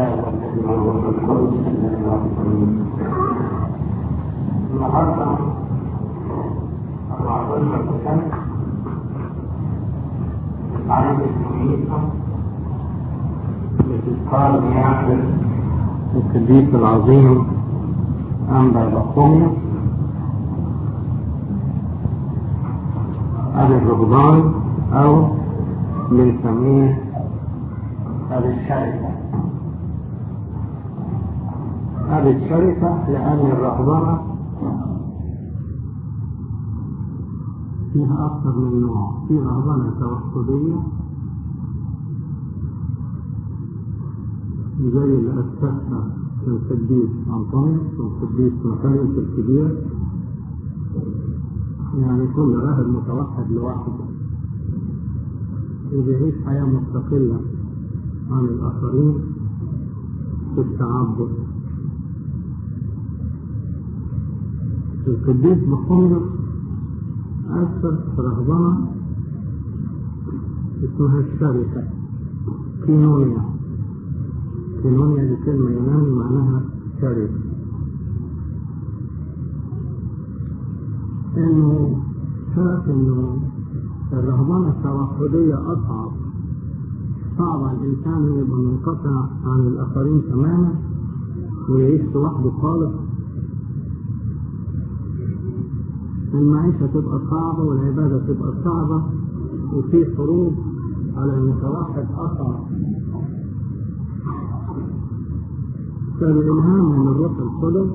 الآب والابن والروح القدس النهارده 14 سنة عليك الكنيسة بتذكار نياحة القديس العظيم أنبا بقومي أبي الرهبان أو بنسميه أبي الشركة أبي الشركة لأن الرهبنة فيها أكثر من نوع في رهبنة توحدية زي اللي أسسها القديس أنطونيوس والقديس مكاريوس الكبير يعني كل راهب متوحد لوحده وبيعيش حياة مستقلة عن الآخرين في التعبد القديس بخمرس أسس رهبنة اسمها الشركة كينونيا كينونيا دي كلمة يوناني معناها شركة إنه شاف إنه الرهبنة التوحدية أصعب صعب على الإنسان يبقى منقطع عن الآخرين تماما ويعيش لوحده خالص المعيشة تبقى صعبة والعبادة تبقى صعبة وفي حروب على المتوحد أصعب فالإلهام من الروح القدس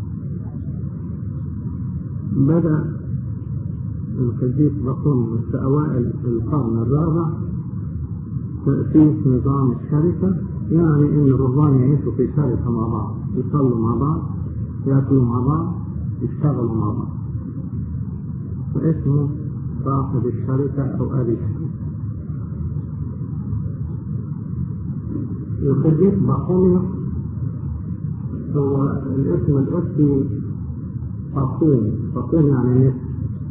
بدأ القديس بطن في أوائل القرن الرابع تأسيس نظام الشركة يعني إن الرهبان يعيشوا في شركة مع بعض يصلوا مع بعض ياكلوا مع بعض يشتغلوا مع بعض فاسمه صاحب الشركة أو أبي الشركة القديس بقوميوس هو الاسم الأسري فاطون فاطون يعني نسر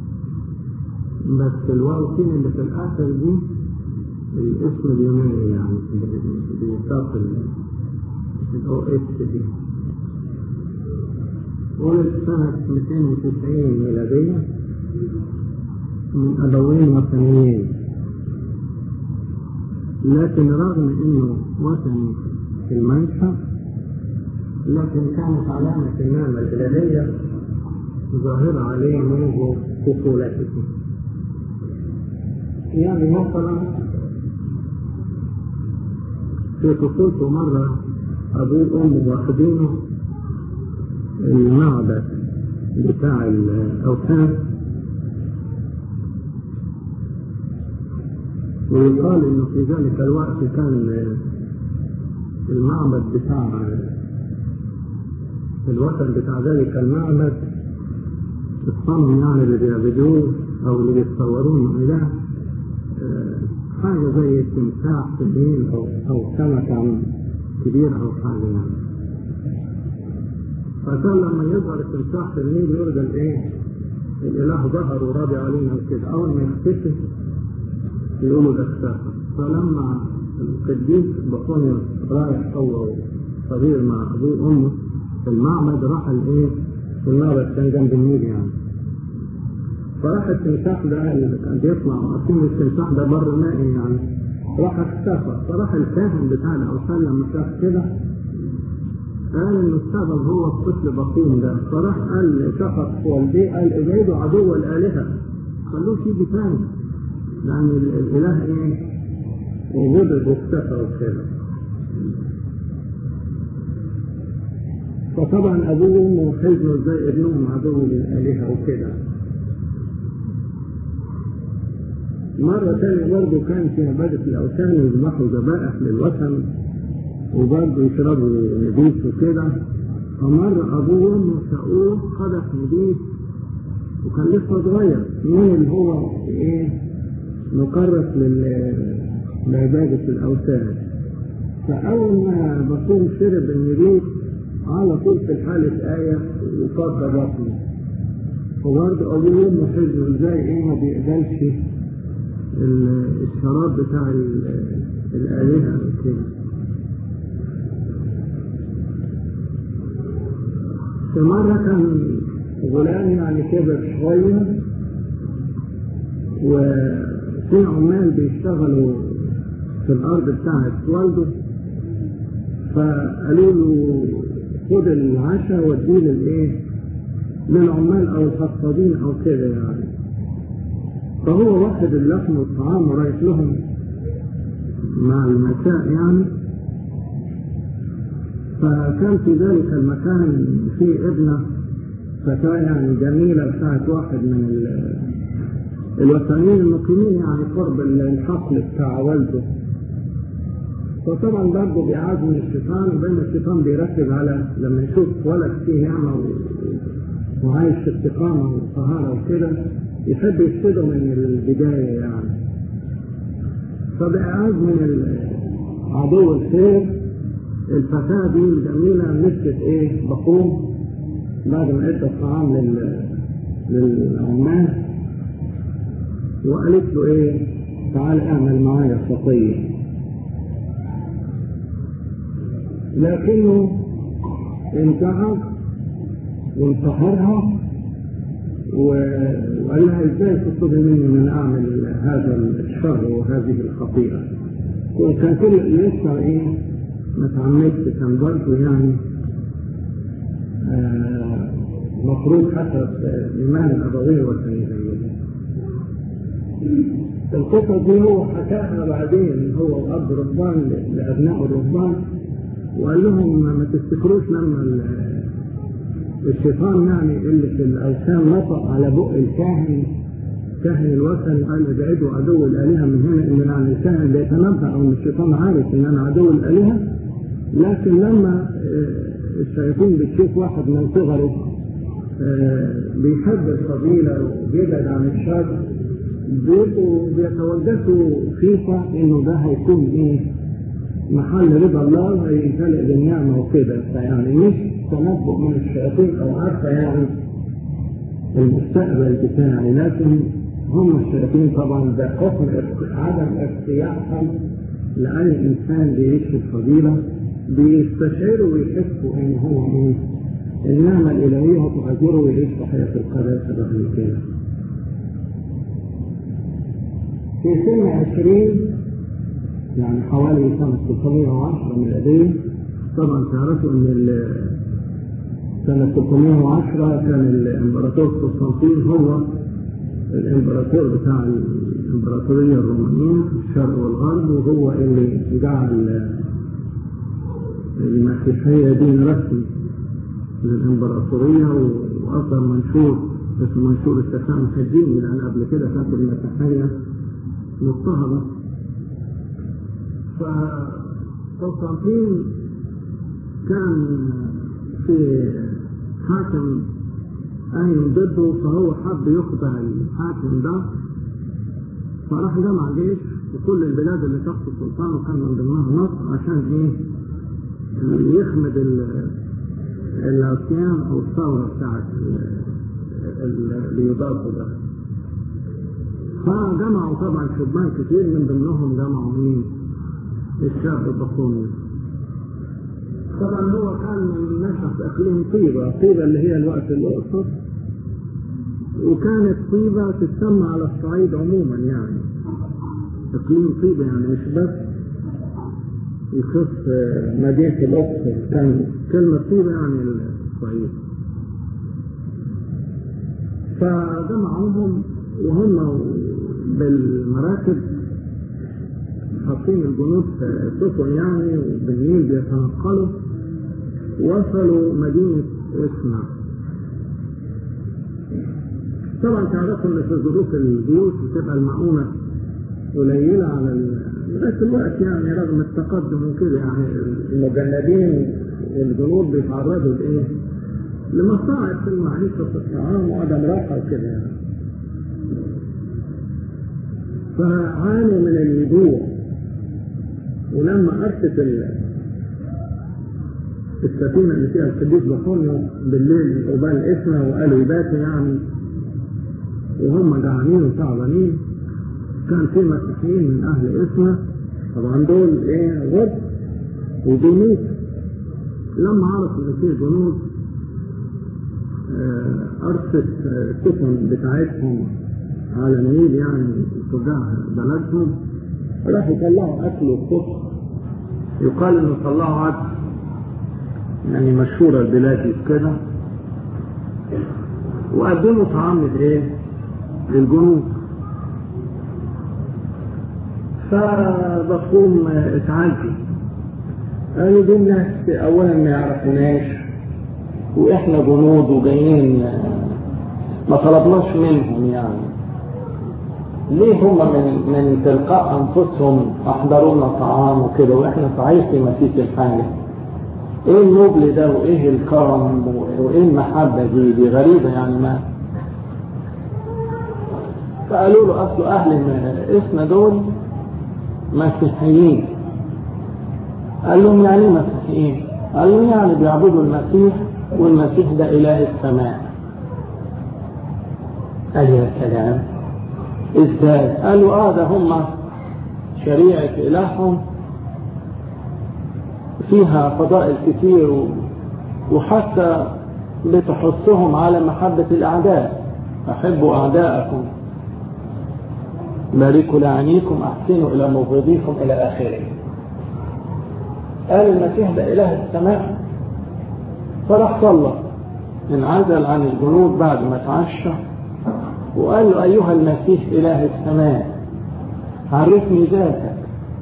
بس الواو سين اللي في الآخر دي الاسم اليوناني يعني بيساق الاو اس دي ولد سنة 290 ميلادية من أبوين وثنيين لكن رغم انه وثني في المنشأ لكن كانت علامة النعمة الإلهية ظاهرة عليه منذ طفولته يعني مثلا في طفولته مرة أبوه وأمه واخدينه المعبد بتاع الأوثان ويقال إنه في ذلك الوقت كان المعبد بتاع الوثن بتاع ذلك المعبد الصنم يعني اللي بيعبدوه أو اللي بيتصوروه إله حاجة زي التمساح في النيل أو أو سمكة كبيرة أو حاجة يعني. فكان لما يظهر التمساح في النيل يرجى الإيه؟ الإله ظهر وراضي علينا وكده، أول ما يختفي يقولوا ده اختفى، فلما القديس بطونيوس رايح هو صغير مع أبوه وأمه في المعبد راح الإيه؟ في المعبد كان جنب النيل يعني. فراح التمساح ده اللي كان بيطلع وقاسين التمساح ده بر مائي يعني راح اختفى فراح الكاهن بتاع الاوثان لما شاف كده قال ان السبب هو الطفل بطين ده فراح قال شخص والديه قال ابعدوا عدو الالهه خلوه يجي تاني لان الاله ايه وجد واختفى وكده فطبعا ابوه وامه حزنوا ازاي ابنهم عدو للالهه وكده مرة تانية برضه كان في عبادة الأوثان يذبحوا ذبائح للوثن وبرضه يشربوا نبيت وكده فمرة أبوه وأمه سقوه قدح نبيت وكان لسه صغير من اللي هو إيه مكرس لعبادة الأوثان فأول ما بكون شرب النبيت على طول في الحالة آية وفض بطنه وبرضه أبوه وأمه حزنوا إزاي إيه ما بيقبلش الشراب بتاع الآلهة كده في مرة كان غلام يعني كبر شوية وفي عمال بيشتغلوا في الأرض بتاعت والده فقالوا له خد العشاء واديه للايه؟ للعمال او الحصادين او كده يعني. فهو واخد اللحم والطعام ورايح لهم مع المساء يعني فكان في ذلك المكان في ابنة فتاة يعني جميلة بتاعت واحد من الوثنيين المقيمين يعني قرب الحقل بتاع والده فطبعا برضه بيعاد من الشيطان وبين الشيطان بيركز على لما يشوف ولد فيه نعمة وعايش في استقامة وطهارة وكده يحب يفسده من البداية يعني فبإعاد من عدو الخير الفتاة دي الجميلة مسكت ايه بقوم بعد ما ادى الطعام لل للعمال وقالت له ايه تعال اعمل معايا خطيه لكنه انتهى وانتحرها وقال لها ازاي تطلبي مني من اعمل هذا الشر وهذه الخطيئه وكان كل لسه ايه ما تعمدت كان برضه يعني آه مفروض حسب الايمان الابوي والتنزيل القصه دي هو حكاها بعدين هو الاب رهبان لابناء الرهبان وقال لهم ما تفتكروش لما الشيطان يعني اللي في الاوثان نطق على بق الكاهن كاهن الوثن وقال ابعدوا عدو الالهه من هنا ان يعني الكاهن بيتنبأ او ان الشيطان عارف ان انا عدو الالهه لكن لما الشياطين بتشوف واحد من صغره بيحب الفضيله وبيبعد عن الشر بيبقوا بيتوجسوا خيفه انه ده هيكون ايه محل رضا الله هيمتلئ بالنعمة وكده فيعني مش تنبؤ من الشياطين أو عارفة يعني المستقبل بتاعي لكن هم الشياطين طبعا ده حكم عدم اختيارهم لأي إنسان بيعيش في الفضيلة بيستشعروا ويحسوا إن هو إيه النعمة الإلهية هتهاجره ويعيش في حياة القداسة بعد كده. في سن عشرين يعني حوالي سنة 610 ميلادية طبعا تعرفوا ان سنة 610 كان الامبراطور قسطنطين هو الامبراطور بتاع الامبراطورية الرومانية الشرق والغرب وهو اللي جعل المسيحية دين رسمي للامبراطورية واصدر منشور اسمه منشور التسامح الديني لان قبل كده كانت المسيحية مضطهدة فقسطنطين كان في حاكم قايم ضده فهو حب يخضع الحاكم ده فراح جمع جيش في كل البلاد اللي تحت السلطان وكان من ضمنها مصر عشان ايه يخمد العصيان او الثوره بتاعت اللي يضاد ده فجمعوا طبعا شبان كتير من ضمنهم جمعوا مين؟ الشاب البطوني طبعا هو كان من نشأ في اقليم طيبة، طيبة اللي هي الوقت الاقصر وكانت طيبة تسمى على الصعيد عموما يعني اقليم طيبة يعني مش بس يخص مدينة الاقصر كان كلمة طيبة يعني الصعيد فجمعوهم وهم بالمراكب حاطين الجنود في سفن يعني وبالليل بيتنقلوا وصلوا مدينة اسنا طبعا تعرفوا ان في ظروف البيوت بتبقى المعونة قليلة على بس الوقت يعني رغم التقدم وكده يعني المجندين الجنود بيتعرضوا لايه؟ لمصاعب في المعيشة وفي الطعام وعدم راحة وكده يعني. فعانوا من الجوع ولما أرست السفينة اللي فيها القديس بطونيوس بالليل قبال اسمه وقالوا يباتوا يعني وهم جعانين وتعبانين كان في مسيحيين من أهل اسمه طبعا دول إيه غد وبيموت لما عرفوا إن في جنود أرصة السفن بتاعتهم على النيل يعني تجاه بلدهم راح يطلعوا أكل الصبح يقال إنه طلعوا عدس يعني مشهورة البلاد دي كده وقدموا طعام لإيه؟ للجنود فبقوم اتعجب قالوا دول ناس أولا ما يعرفوناش وإحنا جنود وجايين ما طلبناش منهم يعني ليه هم من من تلقاء انفسهم احضروا لنا طعام وكده واحنا صحيح في مسيس الحاجه ايه النبل ده وايه الكرم وايه المحبه دي دي غريبه يعني ما فقالوا له اصل اهل اسنا دول مسيحيين قال لهم يعني مسيحيين قال لهم يعني بيعبدوا المسيح والمسيح ده اله السماء قال يا سلام ازاي قالوا اه ده هم شريعة الههم فيها فضائل كتير وحتى بتحثهم على محبة الأعداء أحبوا أعداءكم باركوا لعنيكم أحسنوا إلى مبغضيكم إلى آخره قال المسيح ده إله السماء فراح صلى انعزل عن الجنود بعد ما تعشى وقال له أيها المسيح إله السماء عرفني ذاتك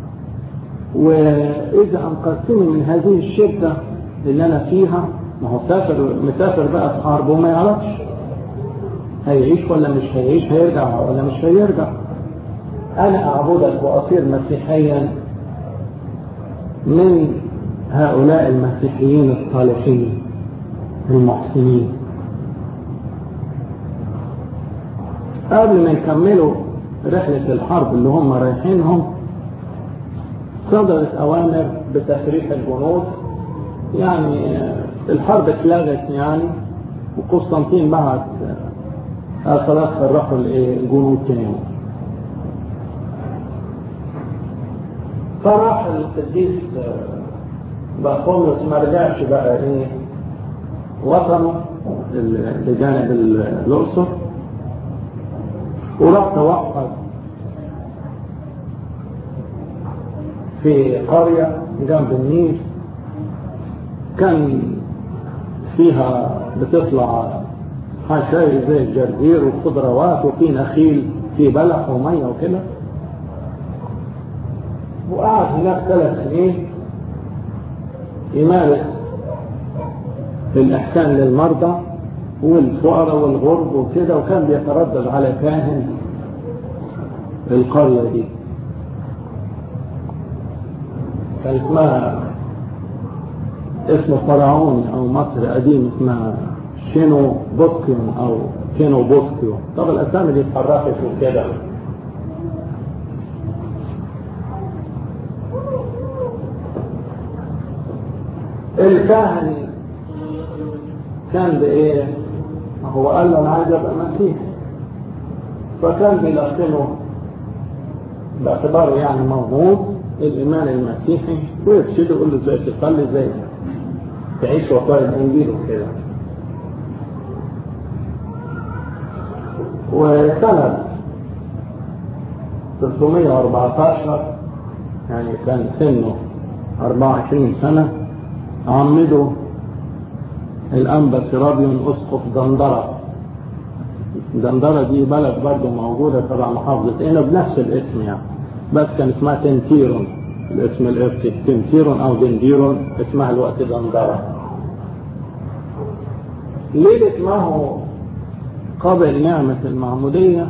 وإذا أنقذتني من هذه الشدة اللي أنا فيها ما هو سافر مسافر بقى في حرب وما يعرفش هيعيش ولا مش هيعيش هيرجع ولا مش هيرجع أنا أعبدك وأصير مسيحيا من هؤلاء المسيحيين الصالحين المحسنين قبل ما يكملوا رحلة الحرب اللي هم رايحينهم صدرت أوامر بتسريح الجنود يعني الحرب اتلغت يعني وقسطنطين بعت خلاص فرحوا الجنود تاني فراح القديس بخوميوس ما رجعش بقى ايه وطنه لجانب الاقصر وراح توقف في قرية جنب النيل كان فيها بتطلع حشائش زي الجرجير وخضروات وفي نخيل في بلح ومية وكده وقعد هناك ثلاث سنين يمارس الإحسان للمرضى والفقراء والغرب وكده وكان بيتردد على كاهن القرية دي كان اسمها اسم فرعوني او مصر قديم اسمها شينو بوسكيون او كينو بوسكيو طب الاسامي دي اتحركت وكده الكاهن كان بايه هو قال له انا عايز ابقى مسيح فكان بيلقنه باعتباره يعني موهوب الايمان المسيحي ويرشده يقول له ازاي تصلي ازاي تعيش وصايا الانجيل وكده وسنة 314 يعني كان سنه 24 سنة عمده الأنبا سرابيون أسقف دندرة دندرة دي بلد برضه موجودة تبع محافظة هنا بنفس الاسم يعني بس كان اسمها تنتيرون الاسم القبطي تنتيرون أو دنديرون اسمها الوقت دندرة ليلة ما هو قبل نعمة المعمودية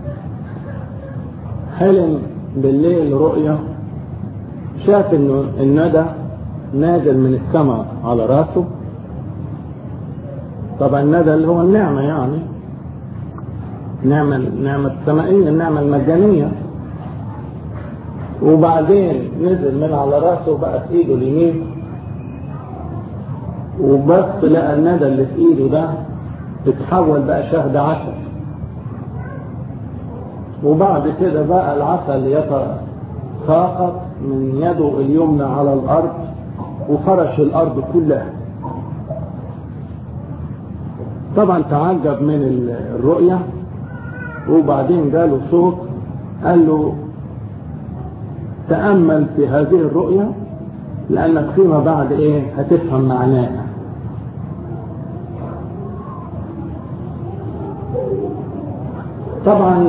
حلم بالليل رؤية شاف انه الندى نازل من السماء على راسه طبعا الندى اللي هو النعمة يعني نعمة النعمة السمائية النعمة المجانية وبعدين نزل من على راسه وبقى في ايده اليمين وبس لقى الندى اللي في ايده ده اتحول بقى شهد عسل وبعد كده بقى العسل يتساقط من يده اليمنى على الارض وفرش الارض كلها طبعا تعجب من الرؤية وبعدين جاله صوت قال له تأمل في هذه الرؤية لأنك فيما بعد إيه هتفهم معناها طبعا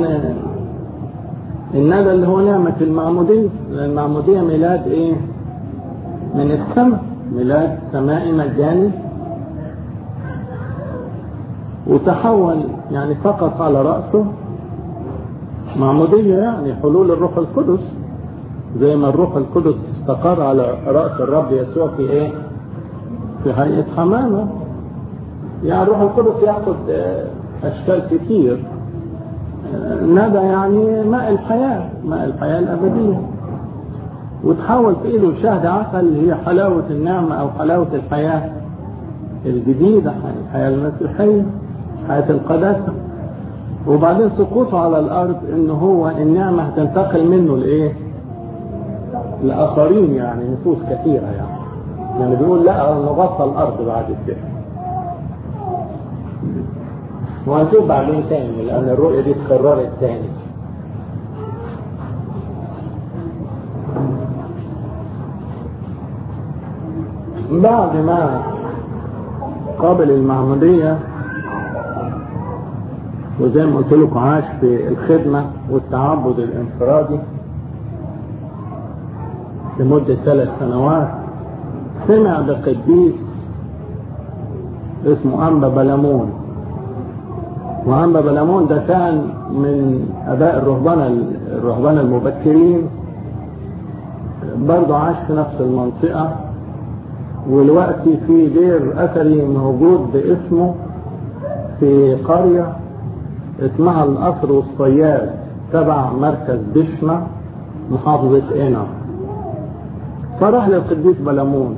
الندى اللي هو نعمة المعمودية المعمودية ميلاد إيه من السماء ميلاد سمائي مجاني وتحول يعني سقط على رأسه معمودية يعني حلول الروح القدس زي ما الروح القدس استقر على رأس الرب يسوع في ايه في هيئة حمامة يعني الروح القدس ياخد اشكال كتير ندى يعني ماء الحياة ماء الحياة الأبدية وتحول في ايده شهد عسل هي حلاوة النعمة أو حلاوة الحياة الجديدة الحياة المسيحية حياة القداسة وبعدين سقوطه على الأرض إن هو النعمة هتنتقل منه لإيه؟ لآخرين يعني نفوس كثيرة يعني يعني بيقول لا نغطى الأرض بعد كده وهنشوف بعدين تاني لأن الرؤية دي اتكررت تاني بعد ما قابل المعمودية وزي ما قلت لكم عاش في الخدمة والتعبد الانفرادي لمدة ثلاث سنوات سمع بقديس اسمه أنبا بلمون وأنبا بلمون ده كان من أباء الرهبنة الرهبنة المبكرين برضه عاش في نفس المنطقة والوقت في دير أثري موجود باسمه في قرية اسمها القصر والصياد تبع مركز دشمة محافظة قنا فراح للقديس بلمون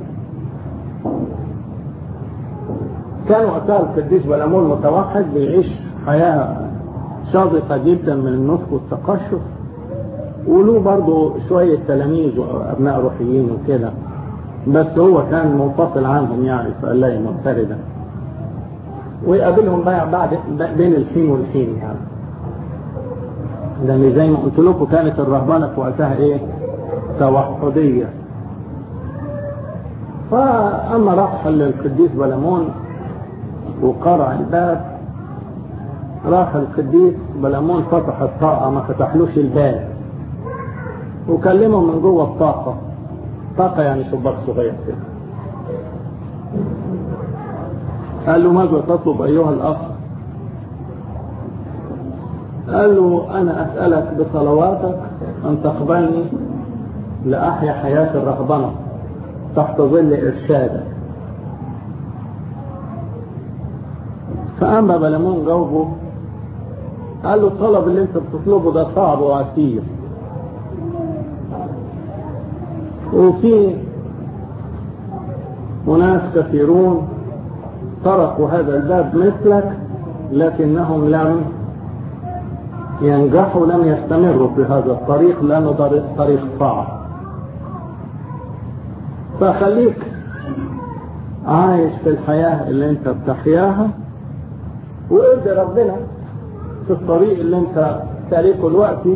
كان وقتها القديس بلمون متوحد بيعيش حياة شاذقة جدا من النسك والتقشف وله برضه شوية تلاميذ وأبناء روحيين وكده بس هو كان منفصل عنهم يعني فقال لا منفردا ويقابلهم بقى بعد بين الحين والحين يعني لان زي ما قلت لكم كانت الرهبنه في وقتها ايه توحديه فاما راح للقديس بلمون وقرع الباب راح القديس بلمون فتح الطاقه ما فتحلوش الباب وكلمه من جوه الطاقه طاقه يعني شباك صغير كده قال له ماذا تطلب أيها الأخ قال له أنا أسألك بصلواتك أن تقبلني لأحيا حياة الرهبنة تحت ظل إرشادك فأما بلمون جاوبه قال له الطلب اللي انت بتطلبه ده صعب وعسير وفي أناس كثيرون تركوا هذا الباب مثلك لكنهم لم ينجحوا لم يستمروا في هذا الطريق لأنه طريق صعب فخليك عايش في الحياة اللي انت بتحياها وارضي ربنا في الطريق اللي انت تاريخه دلوقتي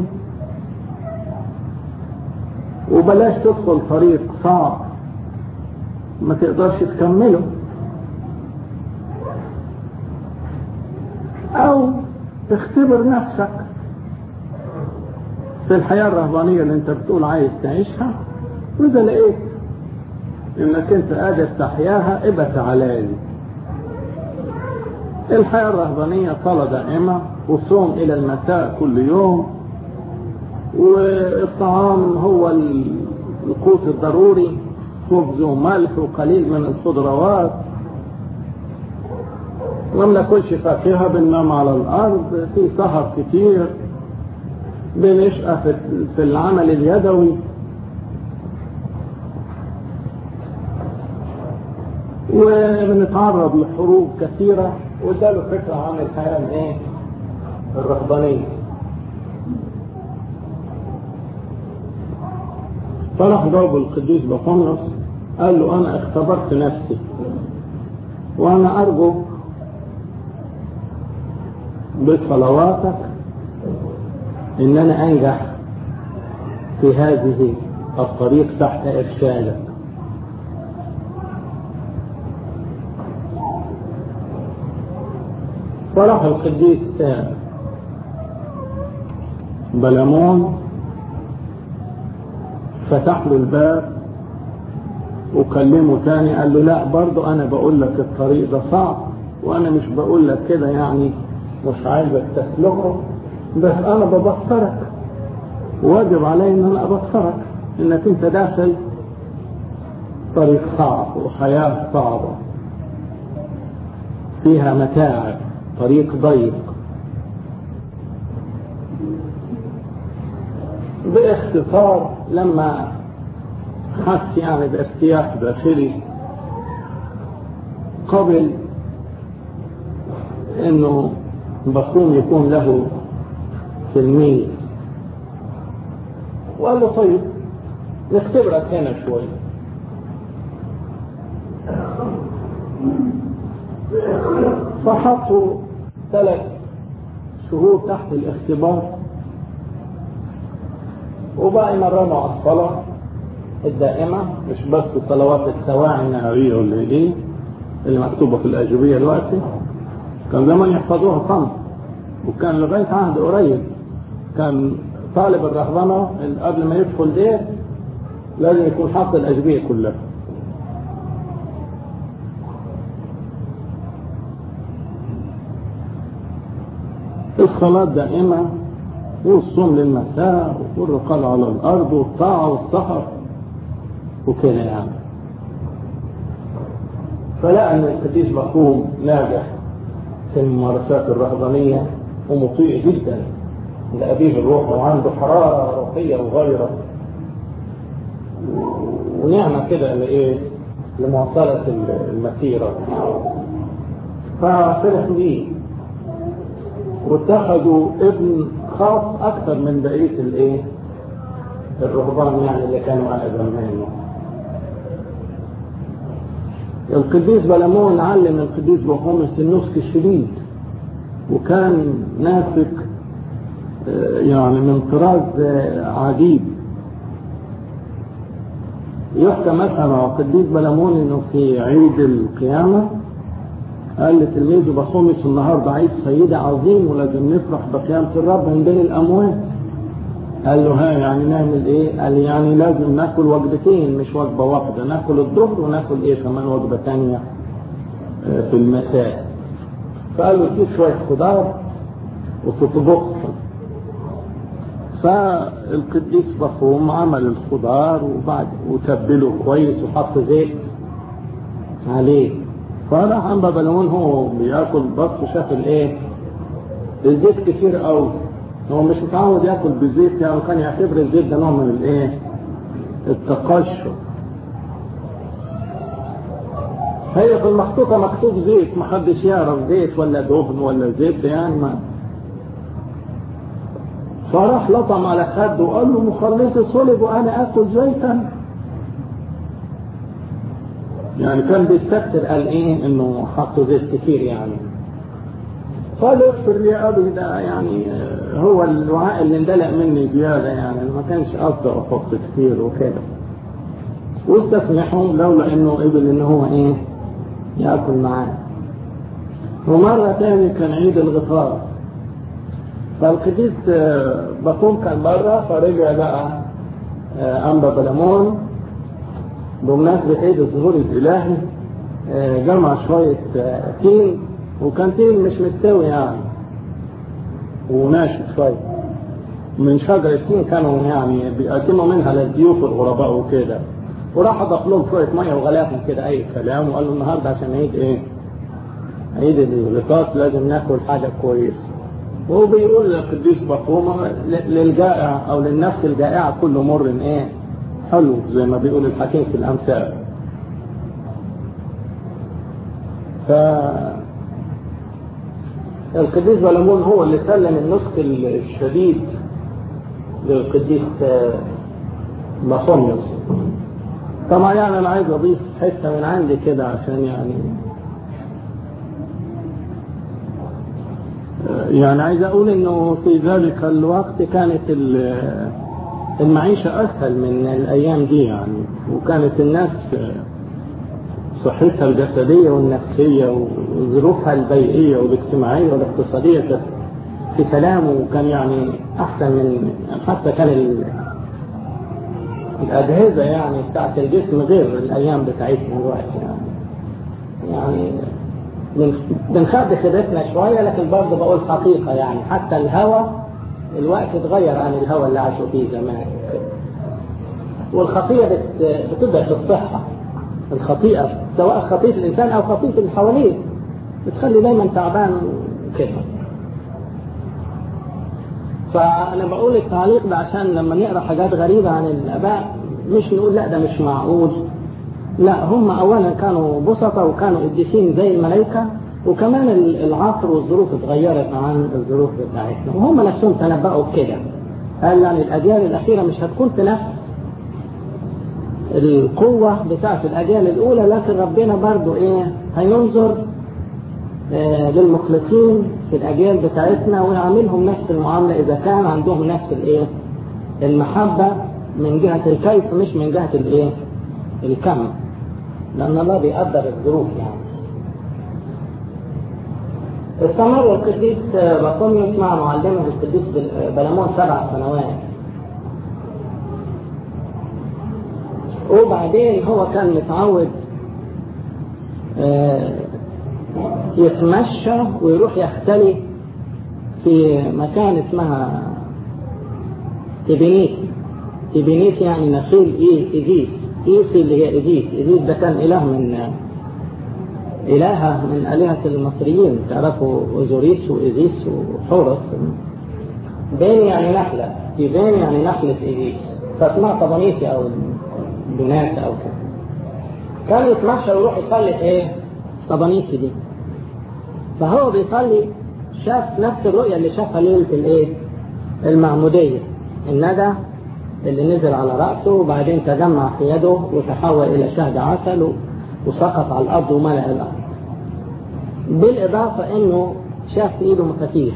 وبلاش تدخل طريق صعب ما تقدرش تكمله او تختبر نفسك في الحياة الرهبانية اللي انت بتقول عايز تعيشها واذا لقيت انك انت قادر تحياها ابقى تعالى لي الحياة الرهبانية صلاة دائمة وصوم إلى المساء كل يوم والطعام هو القوت الضروري خبز وملح وقليل من الخضروات ما بناكلش فاكهة بننام على الأرض في سهر كتير بنشقى في العمل اليدوي وبنتعرض لحروب كثيرة واداله فكرة عن الحياة الايه؟ الرهبانية. فراح جاوب القديس بطمرس قال له أنا اختبرت نفسي وأنا أرجو بصلواتك ان انا انجح في هذه الطريق تحت ارشادك فراح القديس بلمون فتح له الباب وكلمه تاني قال له لا برضو انا بقول لك الطريق ده صعب وانا مش بقول لك كده يعني مش عايزك تسلكه بس انا ببصرك واجب علي ان انا ابصرك انك انت داخل طريق صعب وحياة صعبة فيها متاعب طريق ضيق باختصار لما حس يعني بارتياح داخلي قبل انه بخوم يكون له تلميذ وقال له طيب نختبرك هنا شوي فحطوا ثلاث شهور تحت الاختبار وبقى يمرنوا على الصلاة الدائمة مش بس صلوات السواعي النهارية والليلية اللي مكتوبة في الأجوبية دلوقتي كان زمان يحفظوها صم وكان لغاية عهد قريب كان طالب الرهبنة قبل ما يدخل دير لازم يكون حافظ الأجبية كلها الصلاة دائمة والصوم للمساء والرقاد على الأرض والطاعة والسهر وكده يعني فلقى أن القديس مفهوم ناجح في الممارسات الرهبانية ومطيع جدا لأبيه الروح وعنده حرارة روحية وغيرة ونعمة كده لإيه لمواصلة المسيرة ففرح بيه واتخذوا ابن خاص أكثر من بقية الإيه الرهبان يعني اللي كانوا أقدم منه القديس بلمون علم القديس بخومس النسك الشديد وكان ناسك يعني من طراز عجيب يحكى مثلا عن القديس بلمون انه في عيد القيامة قال لتلميذه بخومس النهارده عيد سيدي عظيم ولازم نفرح بقيامة الرب من بين الأموات قال له ها يعني نعمل ايه؟ قال يعني لازم ناكل وجبتين مش وجبة واحدة ناكل الظهر وناكل ايه كمان وجبة تانية في المساء فقال له تجيب شوية خضار وتطبخهم فالقديس بخوم عمل الخضار وبعد وتبله كويس وحط زيت عليه فراح عم بلمون هو بياكل بص شاف الايه الزيت كتير قوي هو مش متعود ياكل بزيت يعني كان يعتبر الزيت ده نوع من الايه التقشف هي في المخطوطة مكتوب زيت محدش يعرف زيت ولا دهن ولا زيت يعني ما فراح لطم على خده وقال له مخلصي صلب وانا اكل زيتا يعني كان بيستكتر قال ايه انه حطوا زيت كتير يعني قال اغفر لي ابي ده يعني هو الوعاء اللي اندلق مني زياده يعني ما كانش قصده احط كتير وكده واستسمحهم لولا انه قبل ان هو ايه ياكل معاه ومره تاني كان عيد الغفار فالقديس بطون كان بره فرجع بقى انبا بلمون بمناسبة عيد الظهور الإلهي جمع شوية تين وكان تين مش مستوي يعني وناشف شوية من شجرة التين كانوا يعني بيقدموا منها للضيوف الغرباء وكده وراح ضاف لهم شوية مية وغلاهم كده أي كلام وقال له النهاردة عشان عيد إيه؟ عيد اللقاط لازم ناكل حاجة كويسة وهو بيقول للقديس بقومة للجائع أو للنفس الجائعة كل مر إيه؟ حلو زي ما بيقول الحكيم في الأمثال ف القديس بلمون هو اللي سلم النسك الشديد للقديس بخوميوس طبعا يعني انا عايز اضيف حته من عندي كده عشان يعني يعني عايز اقول انه في ذلك الوقت كانت المعيشة اسهل من الايام دي يعني وكانت الناس صحتها الجسدية والنفسية وظروفها البيئية والاجتماعية والاقتصادية في سلام وكان يعني احسن من حتى كان الاجهزة يعني بتاعت الجسم غير الايام بتاعتنا دلوقتي يعني يعني بنخاف بخبرتنا شوية لكن برضه بقول حقيقة يعني حتى الهوى الوقت اتغير عن الهوى اللي عاشوا فيه زمان والخطيئة بتضعف الصحة الخطيئة سواء خطيئة الإنسان أو خطيئة اللي حواليه بتخلي دايما تعبان كده فأنا بقول التعليق ده عشان لما نقرأ حاجات غريبة عن الآباء مش نقول لا ده مش معقول لا هم اولا كانوا بسطة وكانوا قديسين زي الملائكة وكمان العصر والظروف اتغيرت عن الظروف بتاعتنا وهم نفسهم تنبأوا بكده قال يعني الاجيال الاخيرة مش هتكون في نفس القوة بتاعت الاجيال الاولى لكن ربنا برضو ايه هينظر آه للمخلصين في الاجيال بتاعتنا ويعاملهم نفس المعاملة اذا كان عندهم نفس الايه المحبة من جهة الكيف مش من جهة الايه الكم لأن الله بيقدر الظروف يعني استمر القديس بطلميوس مع معلمه القديس بلمون سبع سنوات وبعدين هو كان متعود يتمشى ويروح يختلي في مكان اسمها تبنيت تبنيت يعني نخيل إيزيس إيسي اللي هي إيزيس إيزيس ده كان إله من إلهة من آلهة المصريين تعرفوا أوزوريس وإيزيس وحورس بين يعني نحلة في بين يعني نحلة إيزيس فاسمها طبانيسي أو دونات أو كده كان يتمشى ويروح يصلي في إيه؟ طبانيسي دي فهو بيصلي شاف نفس الرؤية اللي شافها ليلة الإيه؟ المعمودية الندى اللي نزل على رأسه وبعدين تجمع في يده وتحول إلى شهد عسل وسقط على الأرض وملأ الأرض بالإضافة إنه شاف في إيده مفاتيح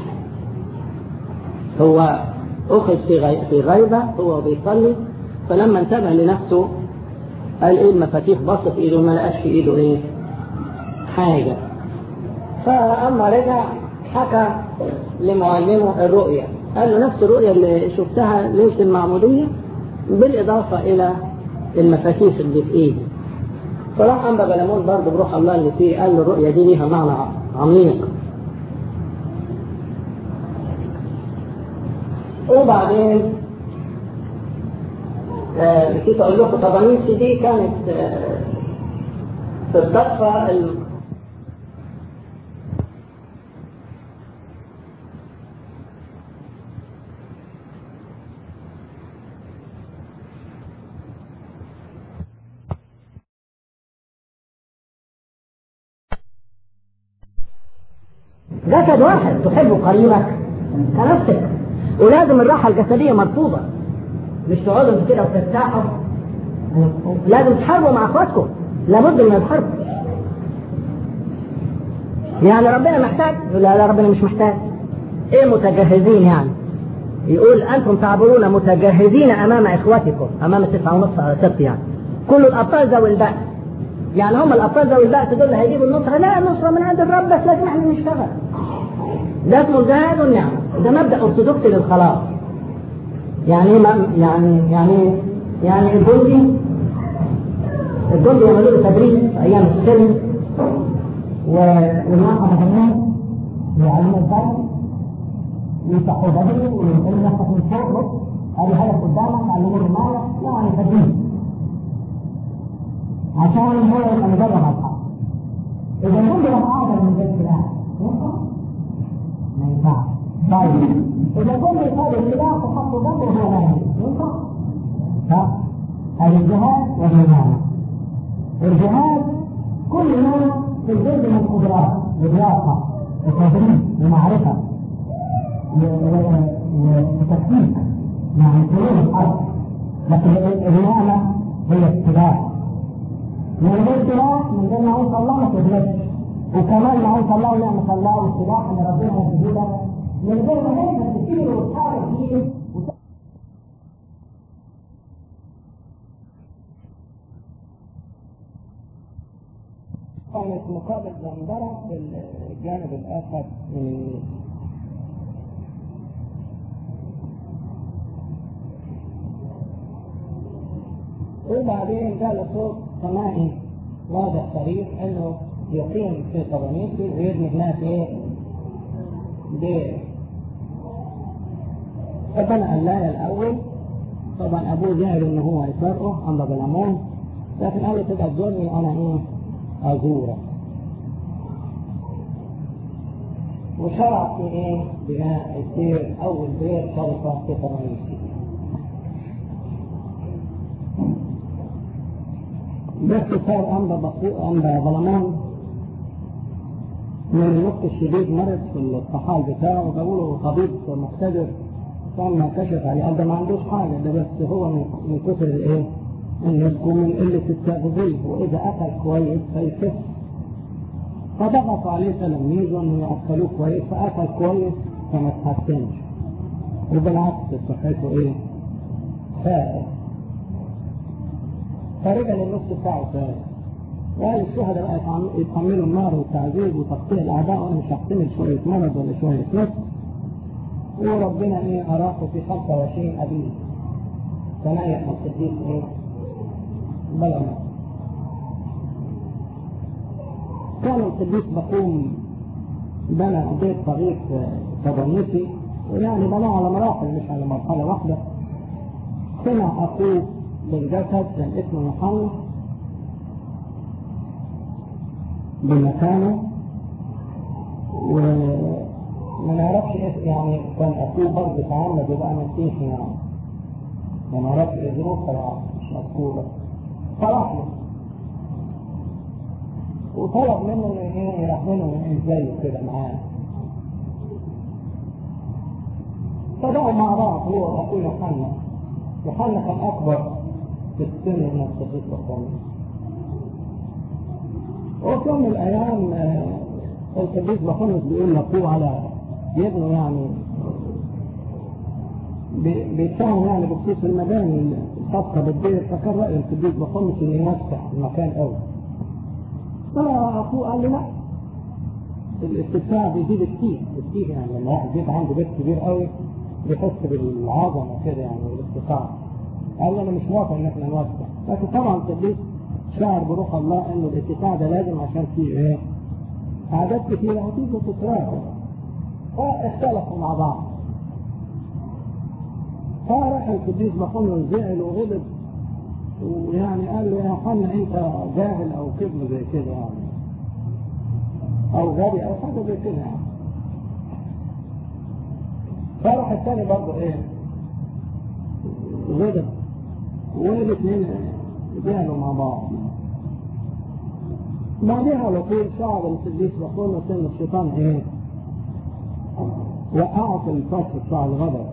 هو أخذ في غي... في غيبة هو بيصلي فلما انتبه لنفسه قال إيه المفاتيح بص في إيده ما لقاش في إيده إيه حاجة فأما رجع حكى لمعلمه الرؤية قال له نفس الرؤية اللي شفتها ليلة المعمودية بالإضافة إلى المفاتيح اللي في إيدي فراح أنبا بلمون برضه بروح الله اللي فيه قال له الرؤية دي ليها معنى عميق وبعدين آه نسيت أقول لكم طبانيسي دي كانت آه في الضفة جسد واحد تحب قريبك كنفسك ولازم الراحة الجسدية مرفوضة مش تقعدوا كده وترتاحوا لازم تحاربوا مع اخواتكم لابد من الحرب يعني ربنا محتاج لا لا ربنا مش محتاج ايه متجهزين يعني يقول انتم تعبرون متجهزين امام اخواتكم امام التسعة ونص على سبت يعني كل الابطال ذوي البأس يعني هم الابطال ذوي البأس دول اللي هيجيبوا النصرة لا النصرة من عند الرب بس لازم احنا نشتغل ده اسمه الجهاد والنعمة ده مبدأ ارثوذكسي للخلاص يعني ما يعني يعني يعني الجندي الجندي يعملوا له تدريب في ايام السلم والناقة مثلا يعلموا ازاي يفتحوا بدري ويقولوا نفسك من فوق بص ادي هدف قدامك علموا الرماية يعني تدريب عشان هو يبقى مجرد على الحق اذا الجندي راح اعظم من ذلك الان ينفع؟ ما ينفعش طيب إذا كنت يقال الخلاف وحط ذنبه هو لا ينفع؟ ها؟ هذا الجهاد والإيمان الجهاد كل نوع في الجزء من القدرات ودراسة وتدريب ومعرفة وتكتيك يعني قلوب الأرض لكن الإمامة هي اتباع من غير اتباع من غير ما أوصل الله ما تغلبش وكمان ما أوصل الله ونعمة الله والسلاح إن ربنا يديلك من غير ما انت تسير وتحارب فيه كانت مقابل زنبرة في الجانب الآخر من النيل وبعدين جاء صوت سمائي واضح صريح انه يقيم في طبانيسي ويبني هناك ايه بيت فبنى اللاية الأول طبعا أبوه زعل إن هو يفرقه أما بالعموم لكن قال له تبقى تزورني أنا إيه أزورك وشرع في إيه بناء يصير أول بيت شرفة في طبانيسي باختصار أنبا بقو أنبا ظلمان من الوقت الشديد مرض في الطحال بتاعه وجابوا له طبيب مقتدر كان ما كشف عليه قال ده ما عندوش حاجة ده بس هو من كثر الإيه؟ النسك ومن قلة التغذية وإذا أكل كويس فيخف فضغط عليه تلاميذه إنه يأكلوه كويس فأكل كويس فما تحسنش وبالعكس صحته إيه؟ سائر فرجع للنص بتاعه سائر وقال الشهداء بقى يتحملوا النار والتعذيب وتقطيع الاعداء وانا مش هحتمل شويه مرض ولا شويه نص وربنا ايه اراقه في 25 ابيل تنايح القديس ايه بلغ كان القديس بقوم بنى بيت صغير في تبنيتي ويعني بناه على مراحل مش على مرحله واحده سمع اخوه بالجسد كان اسمه يوحنا بمكانه وما نعرفش ايه يعني كان اخوه برضه تعمد يبقى مسيحي يعني ما نعرفش ايه ظروفها مش مذكورة فراح له وطلب منه انه ايه يرحمنه ازاي كده معاه فبقوا مع بعض هو واخوه يوحنا يوحنا كان اكبر في السن من الصديق الرسول وفي يوم من الايام القديس بطرس بيقول لاخوه على يبنوا يعني بيتفاهموا يعني بخصوص المباني الخاصه بالبيت فكان راي القديس بطرس انه يوسع المكان قوي فاخوه قال له لا الاتساع بيزيد كتير كتير يعني لما واحد يبقى عنده بيت كبير قوي بيحس بالعظمه كده يعني والاتساع قال له انا مش موافق ان احنا نوسع لكن طبعا القديس شعر بروح الله انه الاتساع ده لازم عشان في ايه عادات كثيرة هتيجي تتراجع فاختلفوا مع بعض فراح القديس بطل زعل وغضب ويعني قال له يا حنا انت جاهل او كلمة زي كده يعني او غبي او حاجة زي كده يعني فراح الثاني برضه ايه غضب والاثنين زعلوا مع بعض بعدها على طول شعر القديس بقول سن الشيطان ايه وقعوا في الفصل بتاع الغضب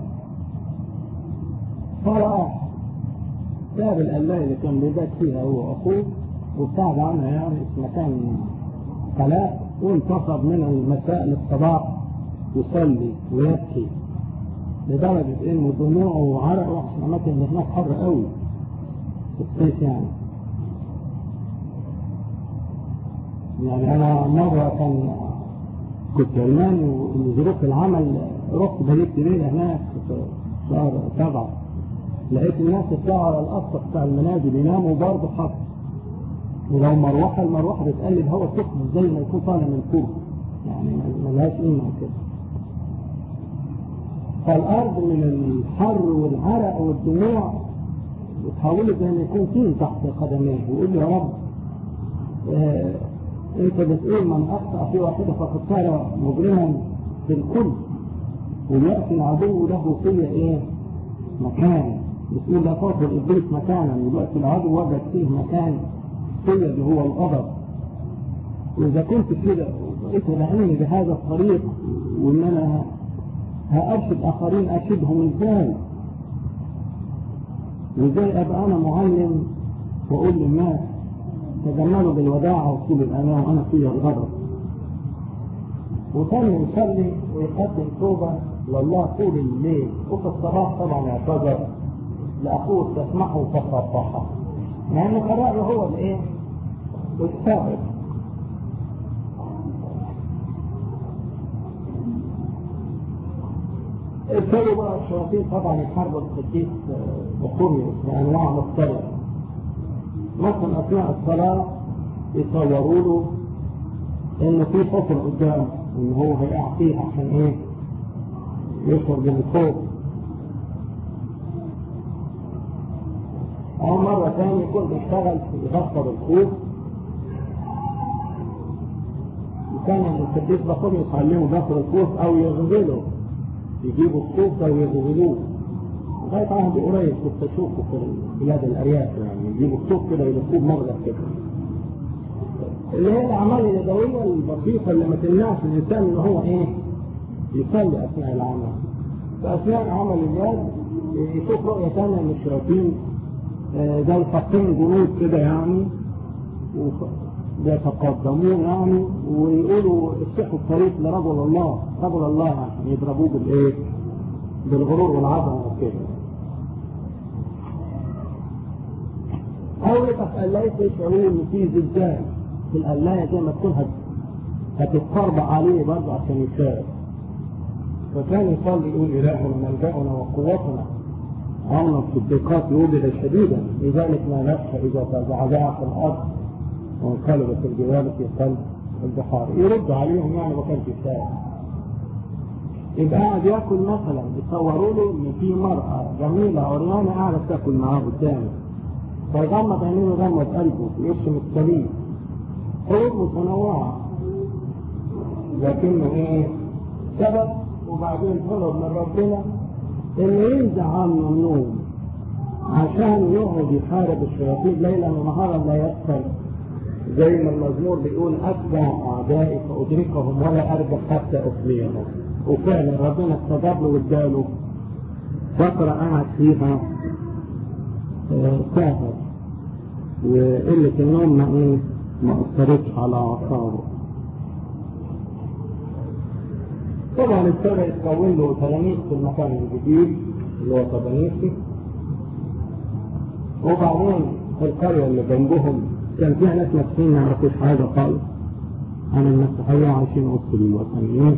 فراح ساب القلاية اللي كان بيبات فيها هو واخوه وابتعد عنها يعني في مكان خلاء وانتصب من المساء للصباح يصلي ويبكي لدرجة انه دموعه وعرقه عشان الاماكن اللي هناك حر قوي في الصيف يعني يعني انا مرة كان كنت علماني وظروف العمل رحت بنيت ليلة هناك في شهر سبعة لقيت الناس يطلعوا على الاسطح بتاع المنازل يناموا برضه حر ولو مروحة المروحة بتقلب هواء سخن زي ما يكون طالع من فوق يعني ملهاش قيمة كده فالأرض من الحر والعرق والدموع اتحولت زي ما يكون طين تحت قدميه ويقول يا رب اه انت بتقول من اخطا في واحده فقد صار مجرما في الكل وياتي العدو له في ايه؟ مكان بتقول لا تعطي ابليس مكانا ودلوقتي العدو وجد فيه مكان في اللي هو الغضب واذا كنت كده بقيت بعيني بهذا الطريق وان انا هارشد اخرين ارشدهم ازاي؟ وازاي ابقى انا معلم واقول للناس تجملوا بالوداعة وطول الأمان وأنا فيها الغضب وكان يصلي ويقدم توبة لله طول الليل وفي الصباح طبعا اعتذر لأخوه تسمحه فصفحه مع إنه قراره هو الإيه؟ السابق ابتدوا بقى الشياطين طبعا يحاربوا القديس بطريوس بأنواع مختلفة مثلا أثناء الصلاة يصوروا له إن في حفر قدامه إن هو هيقع فيه عشان إيه؟ يشعر بالخوف أو مرة ثانية يكون بيشتغل في يغفر الخوف وكان القديس بطريوس يعلمه غفر الخوف أو يغزله يجيبوا الصوف ده ويغزلوه لغاية عهد قريب كنت أشوفه في بلاد الأرياف يعني يجيبوا الصوف كده يلفوه بمغرب كده اللي هي الأعمال اليدوية البسيطة اللي ما تمنعش الإنسان إن هو إيه يصلي أثناء العمل فأثناء عمل اليد يشوف رؤية ثانية من الشياطين زي خطين جنود كده يعني بيتقدمون يعني ويقولوا افتحوا الطريق لرجل الله رجل الله عشان يضربوه بالايه؟ بالغرور والعظمه وكده. أو يتخليت يشعرون إن في زلزال في القلاية زي ما تكون هتتطربع عليه برضه عشان يشارك. فكان يصلي يقول إلهنا ملجأنا وقوتنا عونا في الضيقات يوجد شديدا لذلك ما نفسه إذا تزعزعت الأرض وانقلبت الجبال في قلب البحار يرد عليهم يعني ما كانش يستاهل يبقى قاعد ياكل مثلا يصوروا له ان في مرأة جميلة عريانة قاعدة تاكل معاه قدامه فيغمض عينيه ويغمض قلبه يرسم السليم حروب متنوعة لكنه ايه سبب وبعدين طلب من ربنا انه ينزع عنه النوم عشان يقعد يحارب الشياطين ليلا ونهارا لا يغفل زي ما المزمور بيقول اتبع اعدائي فادركهم ولا ارجع حتى افنيهم وفعلا ربنا استجاب له واداله فتره قعد فيها ساهر وقله النوم ما ايه ما اثرتش على اعصابه طبعا ابتدى يتكون له تلاميذ في المكان الجديد اللي هو طبانيسي وبعدين في القريه اللي جنبهم كان فيها ناس مسيحيين ما يعرفوش حاجه خالص عن المسيحيه وعايشين وسط الوثنيين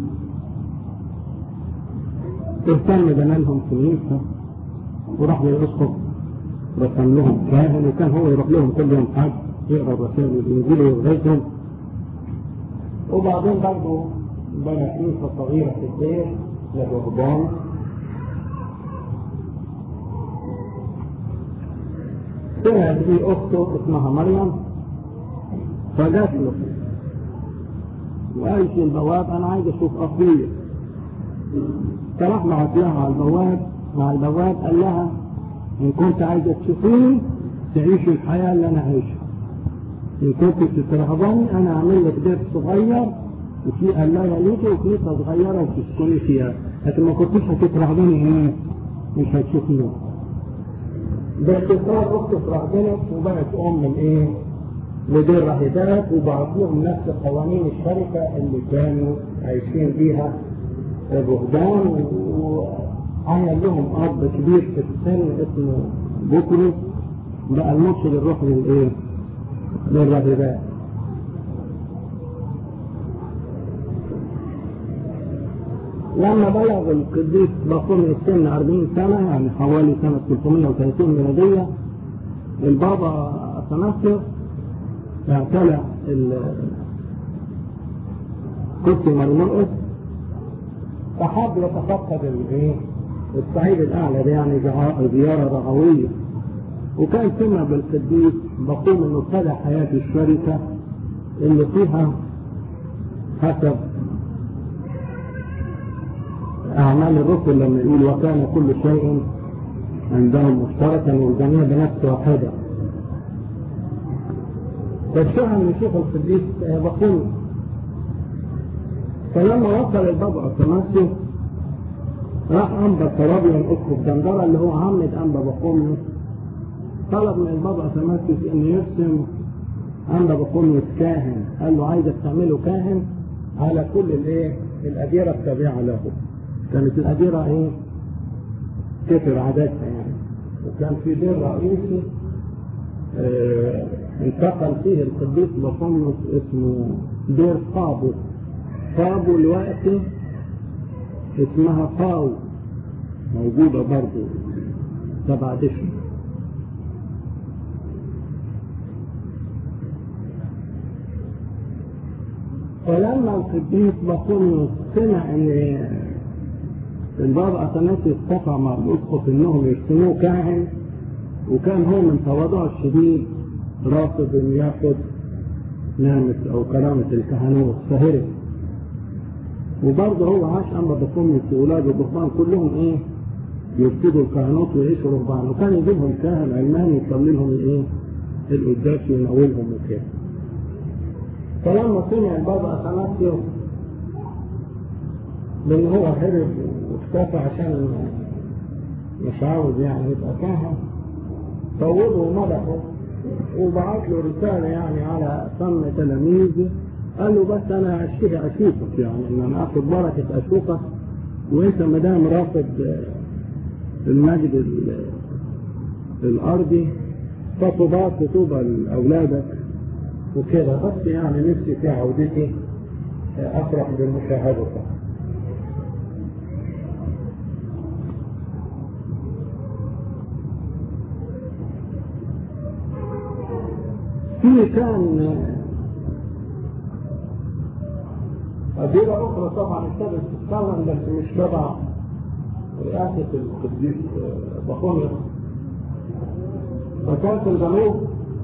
اهتم بنى لهم كنيسه وراح للاسقف رسم لهم كاهن وكان هو يروح لهم كل يوم حج يقرا الرسائل والانجيل ويغيظهم وبعدين برضه بنى كنيسه صغيره في الدير للرهبان طلعت في اخته اسمها مريم فجات له وقالت للبواب انا عايز اشوف اخويا فراح بعت لها على البواب مع البواب قال لها ان كنت عايزه تشوفيني تعيشي الحياه اللي انا عايشها ان كنت بتترهبني انا اعمل لك بيت صغير وفي قلايه ليكي وكنيسه صغيره وتسكني فيها لكن ما كنتيش هتترهبني ايه مش هتشوفيني باختصار اخت رهبنت وبقت ام من ايه؟ مدير راهبات وبعت لهم نفس قوانين الشركه اللي كانوا عايشين بيها الرهبان وعمل لهم اب كبير في السن اسمه بطرس بقى المرشد الروحي للايه؟ للراهبات لما بلغ القديس بطرس السن 40 سنة يعني حوالي سنة 330 ميلادية البابا أثناسيوس اعتلى كرسي مرمرقس فحب يتفقد الايه؟ الصعيد الأعلى ده يعني زيارة رغوية وكان سمع بالقديس بقول إنه ابتدى حياة الشركة اللي فيها حسب أعمال الرسل لما يقول وكان كل شيء عندهم مشتركا والجميع بنفس واحدة فالشيخ من الشيخ القديس بقول فلما وصل البابا التماسي راح أنبا طلبيا أسقف دندرة اللي هو عمد أنبا بقوميوس طلب من البابا التماسي أن يرسم أنبا بقوميوس كاهن قال له عايزك تعمله كاهن على كل الايه الأديرة التابعة له كانت الأديرة ايه كتر عددها يعني وكان في دير رئيسي اه انتقل فيه القديس بطرس اسمه دير قابو قابو الوقت اسمها قاو موجودة برضه تبع دشن فلما القديس بطرس سمع ان البابا اثناسيوس اتفق مع الاسقف انهم يرسموه كاهن وكان هو من تواضعه الشديد رافض انه ياخد نعمة او كرامة الكهنوت فهرب وبرضه هو عاش اما بطرس واولاده الرهبان كلهم ايه يرفضوا الكهنوت ويعيشوا رهبان وكان يجيبهم كاهن علماني يصلي لهم الايه القداس ويناولهم وكده فلما سمع البابا اثناسيوس بان هو هرب واختفى عشان مش عاوز يعني يبقى كاهن فوضه ومدحه وبعت له رسالة يعني على فم تلاميذه قال له بس انا اشتهي اشوفك يعني ان انا اخد بركة اشوفك وانت ما دام رافض المجد الارضي فطوبات طوبى لاولادك وكده بس يعني نفسي في عودتي افرح بمشاهدتك في كان أديرة أخرى طبعا ابتدت تتكون بس مش تبع رئاسة القديس بطونيوس فكان في الجنوب